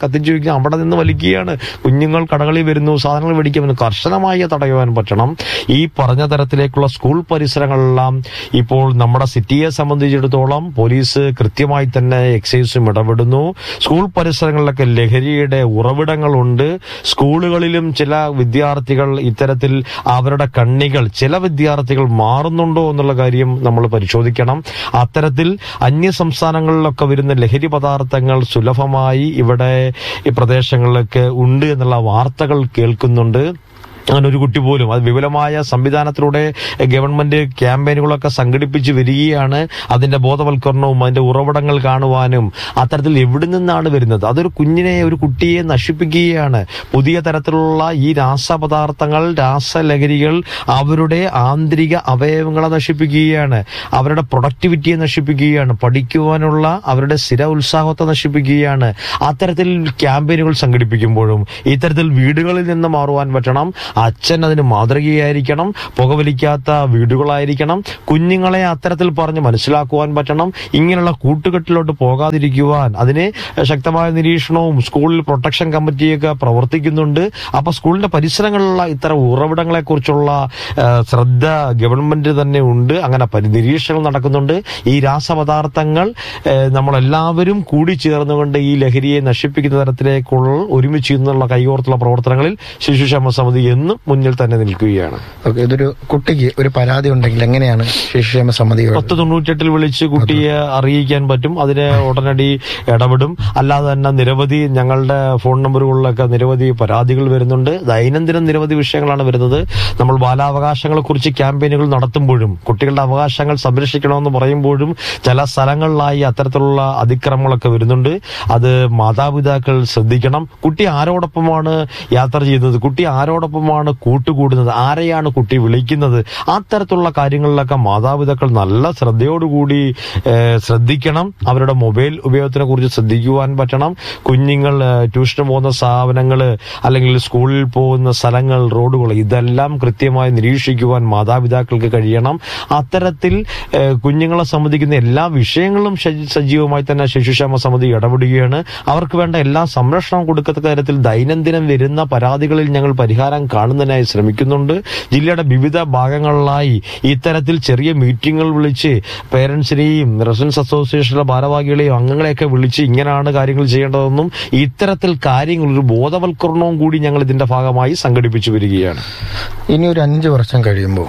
കഴിഞ്ഞാൽ അവിടെ നിന്ന് വലിക്കുകയാണ് കുഞ്ഞുങ്ങൾ കടകളിൽ വരുന്നു സാധനങ്ങൾ മേടിക്കാൻ വരുന്നു കർശനമായി തടയുവാൻ പറ്റണം ഈ പറഞ്ഞ തരത്തിലേക്കുള്ള സ്കൂൾ പരിസരങ്ങളെല്ലാം ഇപ്പോൾ നമ്മുടെ സിറ്റിയെ സംബന്ധിച്ചിടത്തോളം പോലീസ് കൃത്യമായി തന്നെ എക്സൈസും ഇടപെടുന്നു സ്കൂൾ പരിസരങ്ങളിലൊക്കെ ലഹരിയുടെ ഉറവിടങ്ങളുണ്ട് സ്കൂളുകളിലും ചില വിദ്യാർത്ഥികൾ ഇത്തരത്തിൽ അവരുടെ കണ്ണികൾ ചില വിദ്യാർത്ഥികൾ മാറുന്നുണ്ടോ എന്നുള്ള കാര്യം നമ്മൾ പരിശോധിക്കണം അത്തരത്തിൽ അന്യ സംസ്ഥാനങ്ങളിലൊക്കെ വരുന്ന ലഹരി പദാർത്ഥങ്ങൾ സുലഭമായി ഇവിടെ ഈ പ്രദേശങ്ങളിലൊക്കെ ഉണ്ട് എന്നുള്ള വാർത്തകൾ കേൾക്കുന്നുണ്ട് അങ്ങനെ ഒരു കുട്ടി പോലും അത് വിപുലമായ സംവിധാനത്തിലൂടെ ഗവൺമെന്റ് ക്യാമ്പയിനുകളൊക്കെ സംഘടിപ്പിച്ച് വരികയാണ് അതിന്റെ ബോധവൽക്കരണവും അതിന്റെ ഉറവിടങ്ങൾ കാണുവാനും അത്തരത്തിൽ എവിടെ നിന്നാണ് വരുന്നത് അതൊരു കുഞ്ഞിനെ ഒരു കുട്ടിയെ നശിപ്പിക്കുകയാണ് പുതിയ തരത്തിലുള്ള ഈ രാസപദാർത്ഥങ്ങൾ രാസലഹരികൾ അവരുടെ ആന്തരിക അവയവങ്ങളെ നശിപ്പിക്കുകയാണ് അവരുടെ പ്രൊഡക്ടിവിറ്റിയെ നശിപ്പിക്കുകയാണ് പഠിക്കുവാനുള്ള അവരുടെ സ്ഥിര ഉത്സാഹത്തെ നശിപ്പിക്കുകയാണ് അത്തരത്തിൽ ക്യാമ്പയിനുകൾ സംഘടിപ്പിക്കുമ്പോഴും ഇത്തരത്തിൽ വീടുകളിൽ നിന്ന് മാറുവാൻ പറ്റണം അച്ഛൻ അതിന് മാതൃകയായിരിക്കണം പുകവലിക്കാത്ത വീടുകളായിരിക്കണം കുഞ്ഞുങ്ങളെ അത്തരത്തിൽ പറഞ്ഞ് മനസ്സിലാക്കുവാൻ പറ്റണം ഇങ്ങനെയുള്ള കൂട്ടുകെട്ടിലോട്ട് പോകാതിരിക്കുവാൻ അതിന് ശക്തമായ നിരീക്ഷണവും സ്കൂളിൽ പ്രൊട്ടക്ഷൻ കമ്മിറ്റിയൊക്കെ പ്രവർത്തിക്കുന്നുണ്ട് അപ്പൊ സ്കൂളിന്റെ പരിസരങ്ങളിലുള്ള ഇത്തരം ഉറവിടങ്ങളെ കുറിച്ചുള്ള ശ്രദ്ധ ഗവൺമെന്റ് തന്നെ ഉണ്ട് അങ്ങനെ പരി- നിരീക്ഷണങ്ങൾ നടക്കുന്നുണ്ട് ഈ രാസപദാർത്ഥങ്ങൾ ഏഹ്, നമ്മളെല്ലാവരും കൂടി ചേർന്നുകൊണ്ട് ഈ ലഹരിയെ നശിപ്പിക്കുന്ന തരത്തിലേക്കുള്ള ഒരുമിച്ച് നിന്നുള്ള കൈകോർത്തുള്ള പ്രവർത്തനങ്ങളിൽ ശിശുക്ഷേമ സമിതി എന്നും മുന്നിൽ തന്നെ നിൽക്കുകയാണ് ഓക്കെ ഇതൊരു കുട്ടിക്ക് ഒരു പരാതി ഉണ്ടെങ്കിൽ എങ്ങനെയാണ് ശിശുക്ഷേമ സമിതി പത്ത് തൊണ്ണൂറ്റെട്ടിൽ വിളിച്ച് കുട്ടിയെ അറിയിക്കാൻ പറ്റും അതിന് ഉടനടി ഇടപെടും അല്ലാതെ തന്നെ നിരവധി ഞങ്ങളുടെ ഫോൺ നമ്പറുകളിലൊക്കെ നിരവധി പരാതികൾ വരുന്നുണ്ട് ദൈനംദിനം നിരവധി വിഷയങ്ങളാണ് വരുന്നത് നമ്മൾ ബാലാവകാശങ്ങളെ കുറിച്ച് ക്യാമ്പയിനുകൾ നടത്തുമ്പോഴും കുട്ടികളുടെ അവകാശങ്ങൾ സംരക്ഷിക്കണമെന്ന് പറയുമ്പോഴും ചില സ്ഥലങ്ങളിലായി അത്തരത്തിലുള്ള അതിക്രമങ്ങളൊക്കെ വരുന്നുണ്ട് അത് മാതാപിതാക്കൾ ശ്രദ്ധിക്കണം കുട്ടി ആരോടൊപ്പമാണ് യാത്ര ചെയ്യുന്നത് കുട്ടി ആരോടൊപ്പമാണ് കൂട്ടുകൂടുന്നത് ആരെയാണ് കുട്ടി വിളിക്കുന്നത് അത്തരത്തിലുള്ള കാര്യങ്ങളിലൊക്കെ മാതാപിതാക്കൾ നല്ല ശ്രദ്ധയോടുകൂടി ഏഹ്, ശ്രദ്ധിക്കണം അവരുടെ മൊബൈൽ ഉപയോഗത്തിനെ കുറിച്ച് ശ്രദ്ധിക്കുവാൻ പറ്റണം കുഞ്ഞുങ്ങൾ ഏഹ്, ട്യൂഷന് പോകുന്ന സ്ഥാപനങ്ങൾ അല്ലെങ്കിൽ സ്കൂളിൽ പോകുന്ന സ്ഥലങ്ങൾ റോഡുകൾ ഇതെല്ലാം കൃത്യമായി നിരീക്ഷിക്കുവാൻ മാതാപിതാക്കൾക്ക് കഴിയണം അത്തരത്തിൽ ഏഹ്, കുഞ്ഞുങ്ങളെ സംബന്ധിക്കുന്ന എല്ലാ വിഷയങ്ങളും സജി- സജീവമായി തന്നെ ശിശുക്ഷേമ സമിതി ഇടപെടുകയാണ് അവർക്ക് വേണ്ട എല്ലാ സംരക്ഷണവും കൊടുക്കത്തക്ക തരത്തിൽ ദൈനംദിനം വരുന്ന പരാതികളിൽ ഞങ്ങൾ പരിഹാരം കാണുന്നതിനായി ശ്രമിക്കുന്നുണ്ട് ജില്ലയുടെ വിവിധ ഭാഗങ്ങളിലായി ഇത്തരത്തിൽ ചെറിയ മീറ്റിങ്ങുകൾ വിളിച്ച് പേരൻസിനെയും റെസിഡൻസ് അസോസിയേഷനിലെ ഭാരവാഹികളെയും അംഗങ്ങളെയൊക്കെ വിളിച്ച് ഇങ്ങനെയാണ് കാര്യങ്ങൾ ചെയ്യേണ്ടതെന്നും ഇത്തരത്തിൽ കാര്യങ്ങൾ ഒരു ബോധവൽക്കരണവും കൂടി ഞങ്ങൾ ഇതിന്റെ ഭാഗമായി സംഘടിപ്പിച്ചു വരികയാണ് ഇനി ഒരു അഞ്ച് വർഷം കഴിയുമ്പോൾ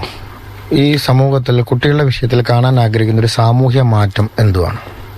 ഈ സമൂഹത്തിൽ കുട്ടികളുടെ വിഷയത്തിൽ കാണാൻ ആഗ്രഹിക്കുന്ന ഒരു സാമൂഹ്യ മാറ്റം എന്തുവാണ്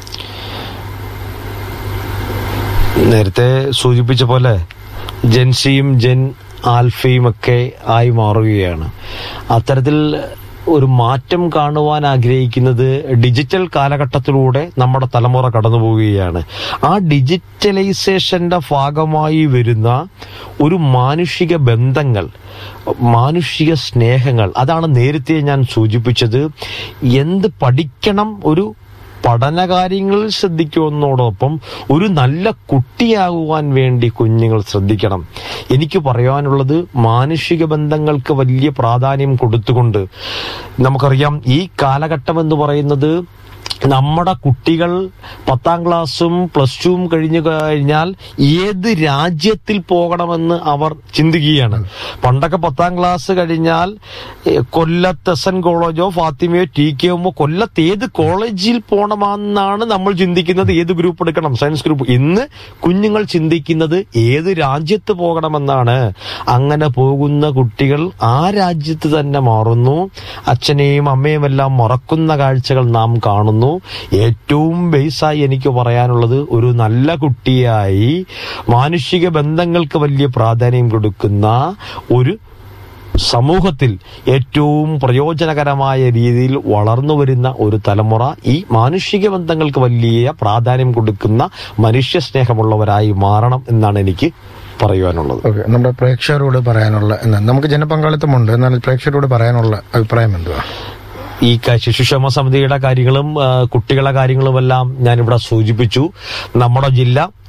നേരത്തെ സൂചിപ്പിച്ച പോലെ ജെൻസിയും ജെൻ ആൽഫയും ഒക്കെ ആയി മാറുകയാണ് അത്തരത്തിൽ ഒരു മാറ്റം കാണുവാൻ ആഗ്രഹിക്കുന്നത് ഡിജിറ്റൽ കാലഘട്ടത്തിലൂടെ നമ്മുടെ തലമുറ കടന്നു പോവുകയാണ് ആ ഡിജിറ്റലൈസേഷന്റെ ഭാഗമായി വരുന്ന ഒരു മാനുഷിക ബന്ധങ്ങൾ മാനുഷിക സ്നേഹങ്ങൾ അതാണ് നേരത്തെ ഞാൻ സൂചിപ്പിച്ചത് എന്ത് പഠിക്കണം ഒരു പഠനകാര്യങ്ങളിൽ ശ്രദ്ധിക്കുന്നതോടൊപ്പം ഒരു നല്ല കുട്ടിയാകുവാൻ വേണ്ടി കുഞ്ഞുങ്ങൾ ശ്രദ്ധിക്കണം എനിക്ക് പറയാനുള്ളത് മാനുഷിക ബന്ധങ്ങൾക്ക് വലിയ പ്രാധാന്യം കൊടുത്തുകൊണ്ട് നമുക്കറിയാം ഈ കാലഘട്ടം എന്ന് പറയുന്നത് നമ്മുടെ കുട്ടികൾ പത്താം ക്ലാസ്സും പ്ലസ് ടുവും കഴിഞ്ഞു കഴിഞ്ഞാൽ ഏത് രാജ്യത്തിൽ പോകണമെന്ന് അവർ ചിന്തിക്കുകയാണ് പണ്ടൊക്കെ പത്താം ക്ലാസ് കഴിഞ്ഞാൽ ഏഹ്, കൊല്ലത്ത് എസ് എൻ കോളേജോ ഫാത്തിമയോ ടി കെ എമ്മോ കൊല്ലത്ത് ഏത് കോളേജിൽ പോകണമെന്നാണ് നമ്മൾ ചിന്തിക്കുന്നത് ഏത് ഗ്രൂപ്പ് എടുക്കണം സയൻസ് ഗ്രൂപ്പ് ഇന്ന് കുഞ്ഞുങ്ങൾ ചിന്തിക്കുന്നത് ഏത് രാജ്യത്ത് പോകണമെന്നാണ് അങ്ങനെ പോകുന്ന കുട്ടികൾ ആ രാജ്യത്ത് തന്നെ മാറുന്നു അച്ഛനെയും അമ്മയും എല്ലാം മറക്കുന്ന കാഴ്ചകൾ നാം കാണുന്നു ഏറ്റവും ബേസായി എനിക്ക് പറയാനുള്ളത് ഒരു നല്ല കുട്ടിയായി മാനുഷിക ബന്ധങ്ങൾക്ക് വലിയ പ്രാധാന്യം കൊടുക്കുന്ന ഒരു സമൂഹത്തിൽ ഏറ്റവും പ്രയോജനകരമായ രീതിയിൽ വളർന്നു വരുന്ന ഒരു തലമുറ ഈ മാനുഷിക ബന്ധങ്ങൾക്ക് വലിയ പ്രാധാന്യം കൊടുക്കുന്ന മനുഷ്യ സ്നേഹമുള്ളവരായി മാറണം എന്നാണ് എനിക്ക് പറയുവാനുള്ളത് ഓക്കെ നമ്മുടെ പ്രേക്ഷകരോട് പറയാനുള്ള എന്നാ നമുക്ക് ജനപങ്കാളിത്തമുണ്ട് എന്നാൽ പ്രേക്ഷകരോട് പറയാനുള്ള അഭിപ്രായം എന്തുവാ ഈ ക- ശിശുക്ഷേമ സമിതിയുടെ കാര്യങ്ങളും ആ, കുട്ടികളുടെ കാര്യങ്ങളുമെല്ലാം ഞാനിവിടെ സൂചിപ്പിച്ചു നമ്മുടെ ജില്ല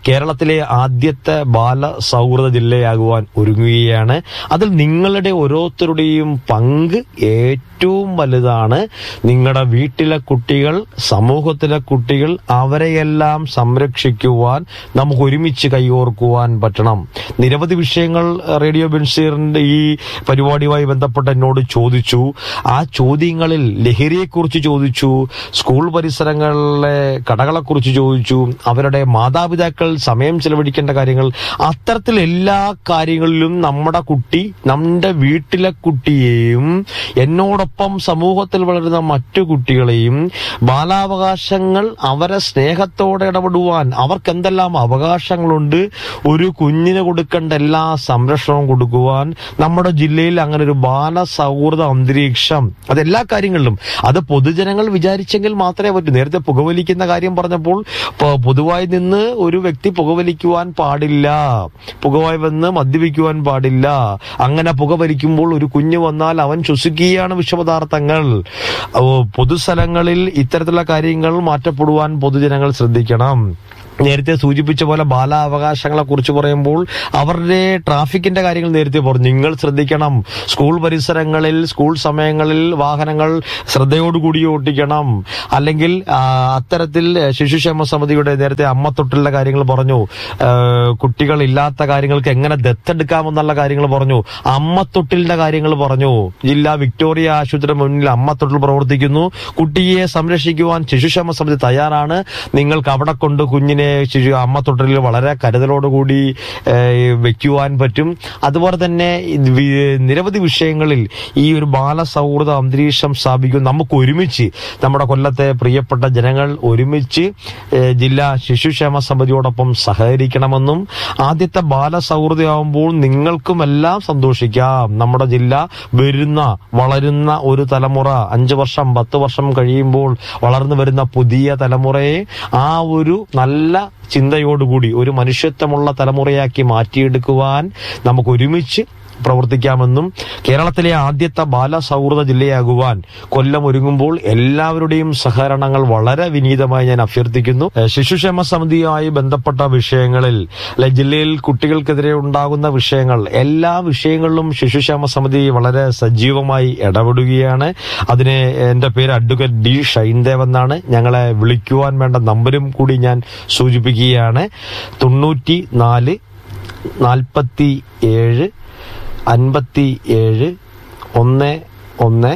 കേരളത്തിലെ ആദ്യത്തെ ബാല സൗഹൃദ ജില്ലയാകുവാൻ ഒരുങ്ങുകയാണ് അതിൽ നിങ്ങളുടെ ഓരോരുത്തരുടെയും പങ്ക് ഏറ്റവും വലുതാണ് നിങ്ങളുടെ വീട്ടിലെ കുട്ടികൾ സമൂഹത്തിലെ കുട്ടികൾ അവരെയെല്ലാം സംരക്ഷിക്കുവാൻ നമുക്ക് ഒരുമിച്ച് കൈകോർക്കുവാൻ പറ്റണം നിരവധി വിഷയങ്ങൾ റേഡിയോ ബെൻസീറിന്റെ ഈ പരിപാടിയുമായി ബന്ധപ്പെട്ട് എന്നോട് ചോദിച്ചു ആ ചോദ്യങ്ങളിൽ ലഹരിയെക്കുറിച്ച് ചോദിച്ചു സ്കൂൾ പരിസരങ്ങളിലെ കടകളെക്കുറിച്ച് ചോദിച്ചു അവരുടെ മാതാപിതാക്കൾ സമയം ചെലവഴിക്കേണ്ട കാര്യങ്ങൾ അത്തരത്തിൽ എല്ലാ കാര്യങ്ങളിലും നമ്മുടെ കുട്ടി നമ്മുടെ വീട്ടിലെ കുട്ടിയെയും എന്നോടൊപ്പം സമൂഹത്തിൽ വളരുന്ന മറ്റു കുട്ടികളെയും ബാലാവകാശങ്ങൾ അവരെ സ്നേഹത്തോടെ ഇടപെടുവാൻ അവർക്ക് എന്തെല്ലാം അവകാശങ്ങളുണ്ട് ഒരു കുഞ്ഞിന് കൊടുക്കേണ്ട എല്ലാ സംരക്ഷണവും കൊടുക്കുവാൻ നമ്മുടെ ജില്ലയിൽ അങ്ങനെ ഒരു ബാല സൗഹൃദ അന്തരീക്ഷം അതെല്ലാ കാര്യങ്ങളിലും അത് പൊതുജനങ്ങൾ വിചാരിച്ചെങ്കിൽ മാത്രമേ പറ്റൂ നേരത്തെ പുകവലിക്കുന്ന കാര്യം പറഞ്ഞപ്പോൾ പ- പൊതുവായി നിന്ന് ഒരു വ്യക്തി പുകവലിക്കുവാൻ പാടില്ല പുകവായി വന്ന് മദ്യപിക്കുവാൻ പാടില്ല അങ്ങനെ പുകവലിക്കുമ്പോൾ ഒരു കുഞ്ഞ് വന്നാൽ അവൻ ശ്വസിക്കുകയാണ് വിഷപദാർത്ഥങ്ങൾ ഓ, പൊതുസ്ഥലങ്ങളിൽ ഇത്തരത്തിലുള്ള കാര്യങ്ങൾ മാറ്റപ്പെടുവാൻ പൊതുജനങ്ങൾ ശ്രദ്ധിക്കണം നേരത്തെ സൂചിപ്പിച്ച പോലെ ബാലാവകാശങ്ങളെ കുറിച്ച് പറയുമ്പോൾ അവരുടെ ട്രാഫിക്കിന്റെ കാര്യങ്ങൾ നേരത്തെ പറഞ്ഞു നിങ്ങൾ ശ്രദ്ധിക്കണം സ്കൂൾ പരിസരങ്ങളിൽ സ്കൂൾ സമയങ്ങളിൽ വാഹനങ്ങൾ ശ്രദ്ധയോടുകൂടി ഓട്ടിക്കണം അല്ലെങ്കിൽ ആ, അത്തരത്തിൽ ശിശുക്ഷേമ സമിതിയുടെ നേരത്തെ അമ്മത്തൊട്ടിലുള്ള കാര്യങ്ങൾ പറഞ്ഞു ആ, കുട്ടികൾ ഇല്ലാത്ത കാര്യങ്ങൾക്ക് എങ്ങനെ ദത്തെടുക്കാമെന്നുള്ള കാര്യങ്ങൾ പറഞ്ഞു അമ്മത്തൊട്ടിലിന്റെ കാര്യങ്ങൾ പറഞ്ഞു ജില്ലാ വിക്ടോറിയ ആശുപത്രിയുടെ മുന്നിൽ അമ്മത്തൊട്ടിൽ പ്രവർത്തിക്കുന്നു കുട്ടിയെ സംരക്ഷിക്കുവാൻ ശിശുക്ഷേമ സമിതി തയ്യാറാണ് നിങ്ങൾക്ക് അവിടെ കൊണ്ട് കുഞ്ഞിനെ ശിശു അമ്മത്തൊട്ടിലിൽ വളരെ കരുതലോടുകൂടി ഏഹ്, വെക്കുവാൻ പറ്റും അതുപോലെ തന്നെ ഇത് വി- നിരവധി വിഷയങ്ങളിൽ ഈ ഒരു ബാലസൗഹൃദ അന്തരീക്ഷം സ്ഥാപിക്കും നമുക്ക് ഒരുമിച്ച് നമ്മുടെ കൊല്ലത്തെ പ്രിയപ്പെട്ട ജനങ്ങൾ ഒരുമിച്ച് ഏഹ്, ജില്ലാ ശിശുക്ഷേമ സമിതിയോടൊപ്പം സഹകരിക്കണമെന്നും ആദ്യത്തെ ബാലസൗഹൃദമാകുമ്പോൾ നിങ്ങൾക്കും എല്ലാം സന്തോഷിക്കാം നമ്മുടെ ജില്ല വരുന്ന വളരുന്ന ഒരു തലമുറ അഞ്ചു വർഷം പത്ത് വർഷം കഴിയുമ്പോൾ വളർന്നു വരുന്ന പുതിയ തലമുറയെ ആ ഒരു നല്ല ചിന്തയോടുകൂടി ഒരു മനുഷ്യത്വമുള്ള തലമുറയാക്കി മാറ്റിയെടുക്കുവാൻ നമുക്ക് ഒരുമിച്ച് പ്രവർത്തിക്കാമെന്നും കേരളത്തിലെ ആദ്യത്തെ ബാലസൗഹൃദ ജില്ലയാകുവാൻ കൊല്ലം ഒരുങ്ങുമ്പോൾ എല്ലാവരുടെയും സഹകരണങ്ങൾ വളരെ വിനീതമായി ഞാൻ അഭ്യർത്ഥിക്കുന്നു ഏഹ് ശിശുക്ഷേമ സമിതിയുമായി ബന്ധപ്പെട്ട വിഷയങ്ങളിൽ അല്ലെ ജില്ലയിൽ കുട്ടികൾക്കെതിരെ ഉണ്ടാകുന്ന വിഷയങ്ങൾ എല്ലാ വിഷയങ്ങളിലും ശിശുക്ഷേമ സമിതി വളരെ സജീവമായി ഇടപെടുകയാണ് അതിന് എന്റെ പേര് അഡ്വക്കേറ്റ് ഡി ഷൈൻദേവ് എന്നാണ് ഞങ്ങളെ വിളിക്കുവാൻ വേണ്ട നമ്പരും കൂടി ഞാൻ സൂചിപ്പിക്കുകയാണ് തൊണ്ണൂറ്റി നാല് നാൽപ്പത്തി ഏഴ് അൻപത്തി ഏഴ് ഒന്ന് ഒന്ന്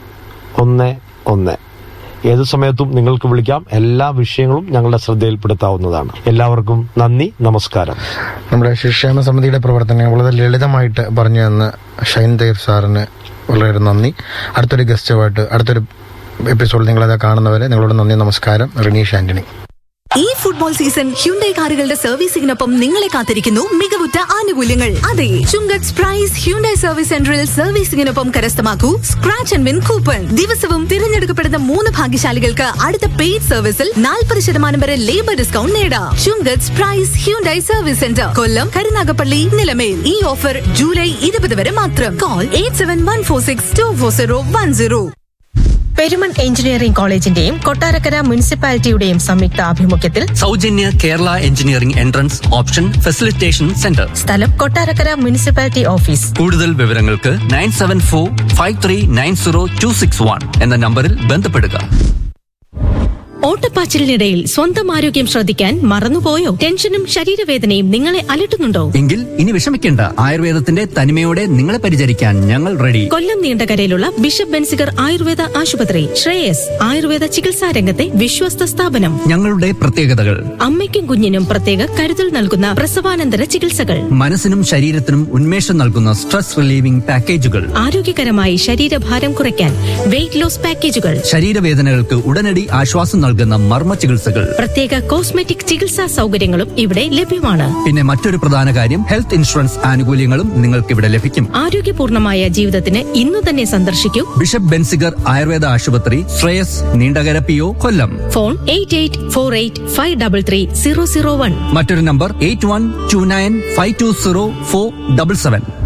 ഒന്ന് ഒന്ന് ഏത് സമയത്തും നിങ്ങൾക്ക് വിളിക്കാം എല്ലാ വിഷയങ്ങളും ഞങ്ങളുടെ ശ്രദ്ധയിൽപ്പെടുത്താവുന്നതാണ് എല്ലാവർക്കും നന്ദി നമസ്കാരം നമ്മുടെ ശിക്ഷേമ സമിതിയുടെ പ്രവർത്തനങ്ങൾ വളരെ ലളിതമായിട്ട് പറഞ്ഞു തന്ന ഷൈൻ ദേവ് സാറിന് വളരെ നന്ദി അടുത്തൊരു ഗസ്റ്റുമായിട്ട് അടുത്തൊരു എപ്പിസോഡിൽ നിങ്ങളത് കാണുന്നവരെ നിങ്ങളോട് നന്ദി നമസ്കാരം റിനീഷ് ആന്റണി ഈ ഫുട്ബോൾ സീസൺ ഹ്യുണ്ടൈ കാറുകളുടെ സർവീസിംഗിനൊപ്പം നിങ്ങളെ കാത്തിരിക്കുന്നു മികവുറ്റ ആനുകൂല്യങ്ങൾ അതെ ചുങ്കത്ത് പ്രൈസ് ഹ്യുണ്ടൈ സർവീസ് സെന്ററിൽ സർവീസിംഗിനൊപ്പം കരസ്ഥമാക്കൂ സ്ക്രാച്ച് ആൻഡ് വിൻ കൂപ്പൺ ദിവസവും തിരഞ്ഞെടുക്കപ്പെടുന്ന മൂന്ന് ഭാഗ്യശാലികൾക്ക് അടുത്ത പെയ്ഡ് സർവീസിൽ നാൽപ്പത് ശതമാനം വരെ ലേബർ ഡിസ്കൗണ്ട് നേടാം Chungath prize Hyundai service centre Kollam Karunagappally Nilamel ഈ ഓഫർ ജൂലൈ ഇരുപത് വരെ മാത്രം call eight seven one four six two four zero one zero Perumon engineering കോളേജിന്റെയും കൊട്ടാരക്കര മുനിസിപ്പാലിറ്റിയുടെയും സംയുക്ത ആഭിമുഖ്യത്തിൽ സൗജന്യ Kerala engineering entrance option facilitation centre സ്ഥലം കൊട്ടാരക്കര മുനിസിപ്പാലിറ്റി ഓഫീസ് കൂടുതൽ വിവരങ്ങൾക്ക് nine seven four five three nine zero two six one എന്ന നമ്പറിൽ ബന്ധപ്പെടുക ഓട്ടപ്പാച്ചിലിനിടയിൽ സ്വന്തം ആരോഗ്യം ശ്രദ്ധിക്കാൻ മറന്നുപോയോ ടെൻഷനും ശരീരവേദനയും നിങ്ങളെ അലട്ടുന്നുണ്ടോ എങ്കിൽ ഇനി വിഷമിക്കേണ്ട ആയുർവേദത്തിന്റെ തനിമയോടെ നിങ്ങളെ പരിചരിക്കാൻ ഞങ്ങൾ റെഡി കൊല്ലം നീണ്ടകരയിലുള്ള ബിഷപ്പ് ബെൻസിഗർ ആയുർവേദ ആശുപത്രി ശ്രേയസ് ആയുർവേദ ചികിത്സാ രംഗത്തെ വിശ്വസ്ത സ്ഥാപനം ഞങ്ങളുടെ പ്രത്യേകതകൾ അമ്മയ്ക്കും കുഞ്ഞിനും പ്രത്യേക കരുതൽ നൽകുന്ന പ്രസവാനന്തര ചികിത്സകൾ മനസ്സിനും ശരീരത്തിനും ഉന്മേഷം നൽകുന്ന സ്ട്രെസ് റിലീവിംഗ് പാക്കേജുകൾ ആരോഗ്യകരമായി ശരീരഭാരം കുറയ്ക്കാൻ വെയിറ്റ് ലോസ് പാക്കേജുകൾ ശരീരവേദനകൾക്ക് ഉടനടി ആശ്വാസം നൽകുന്ന മർമ്മ ചികിത്സകൾ പ്രത്യേക കോസ്മെറ്റിക് ചികിത്സാ സൗകര്യങ്ങളും ഇവിടെ ലഭ്യമാണ് പിന്നെ മറ്റൊരു പ്രധാന കാര്യം ഹെൽത്ത് ഇൻഷുറൻസ് ആനുകൂല്യങ്ങളും നിങ്ങൾക്ക് ഇവിടെ ലഭിക്കും ആരോഗ്യപൂർണമായ ജീവിതത്തിന് ഇന്നു തന്നെ സന്ദർശിക്കൂ ബിഷപ്പ് ബെൻസിഗർ ആയുർവേദ ആശുപത്രി Sreyas Neendakara P O Kollam phone eight eight four eight five double three zero zero one മറ്റൊരു number eight one two nine five two zero four double seven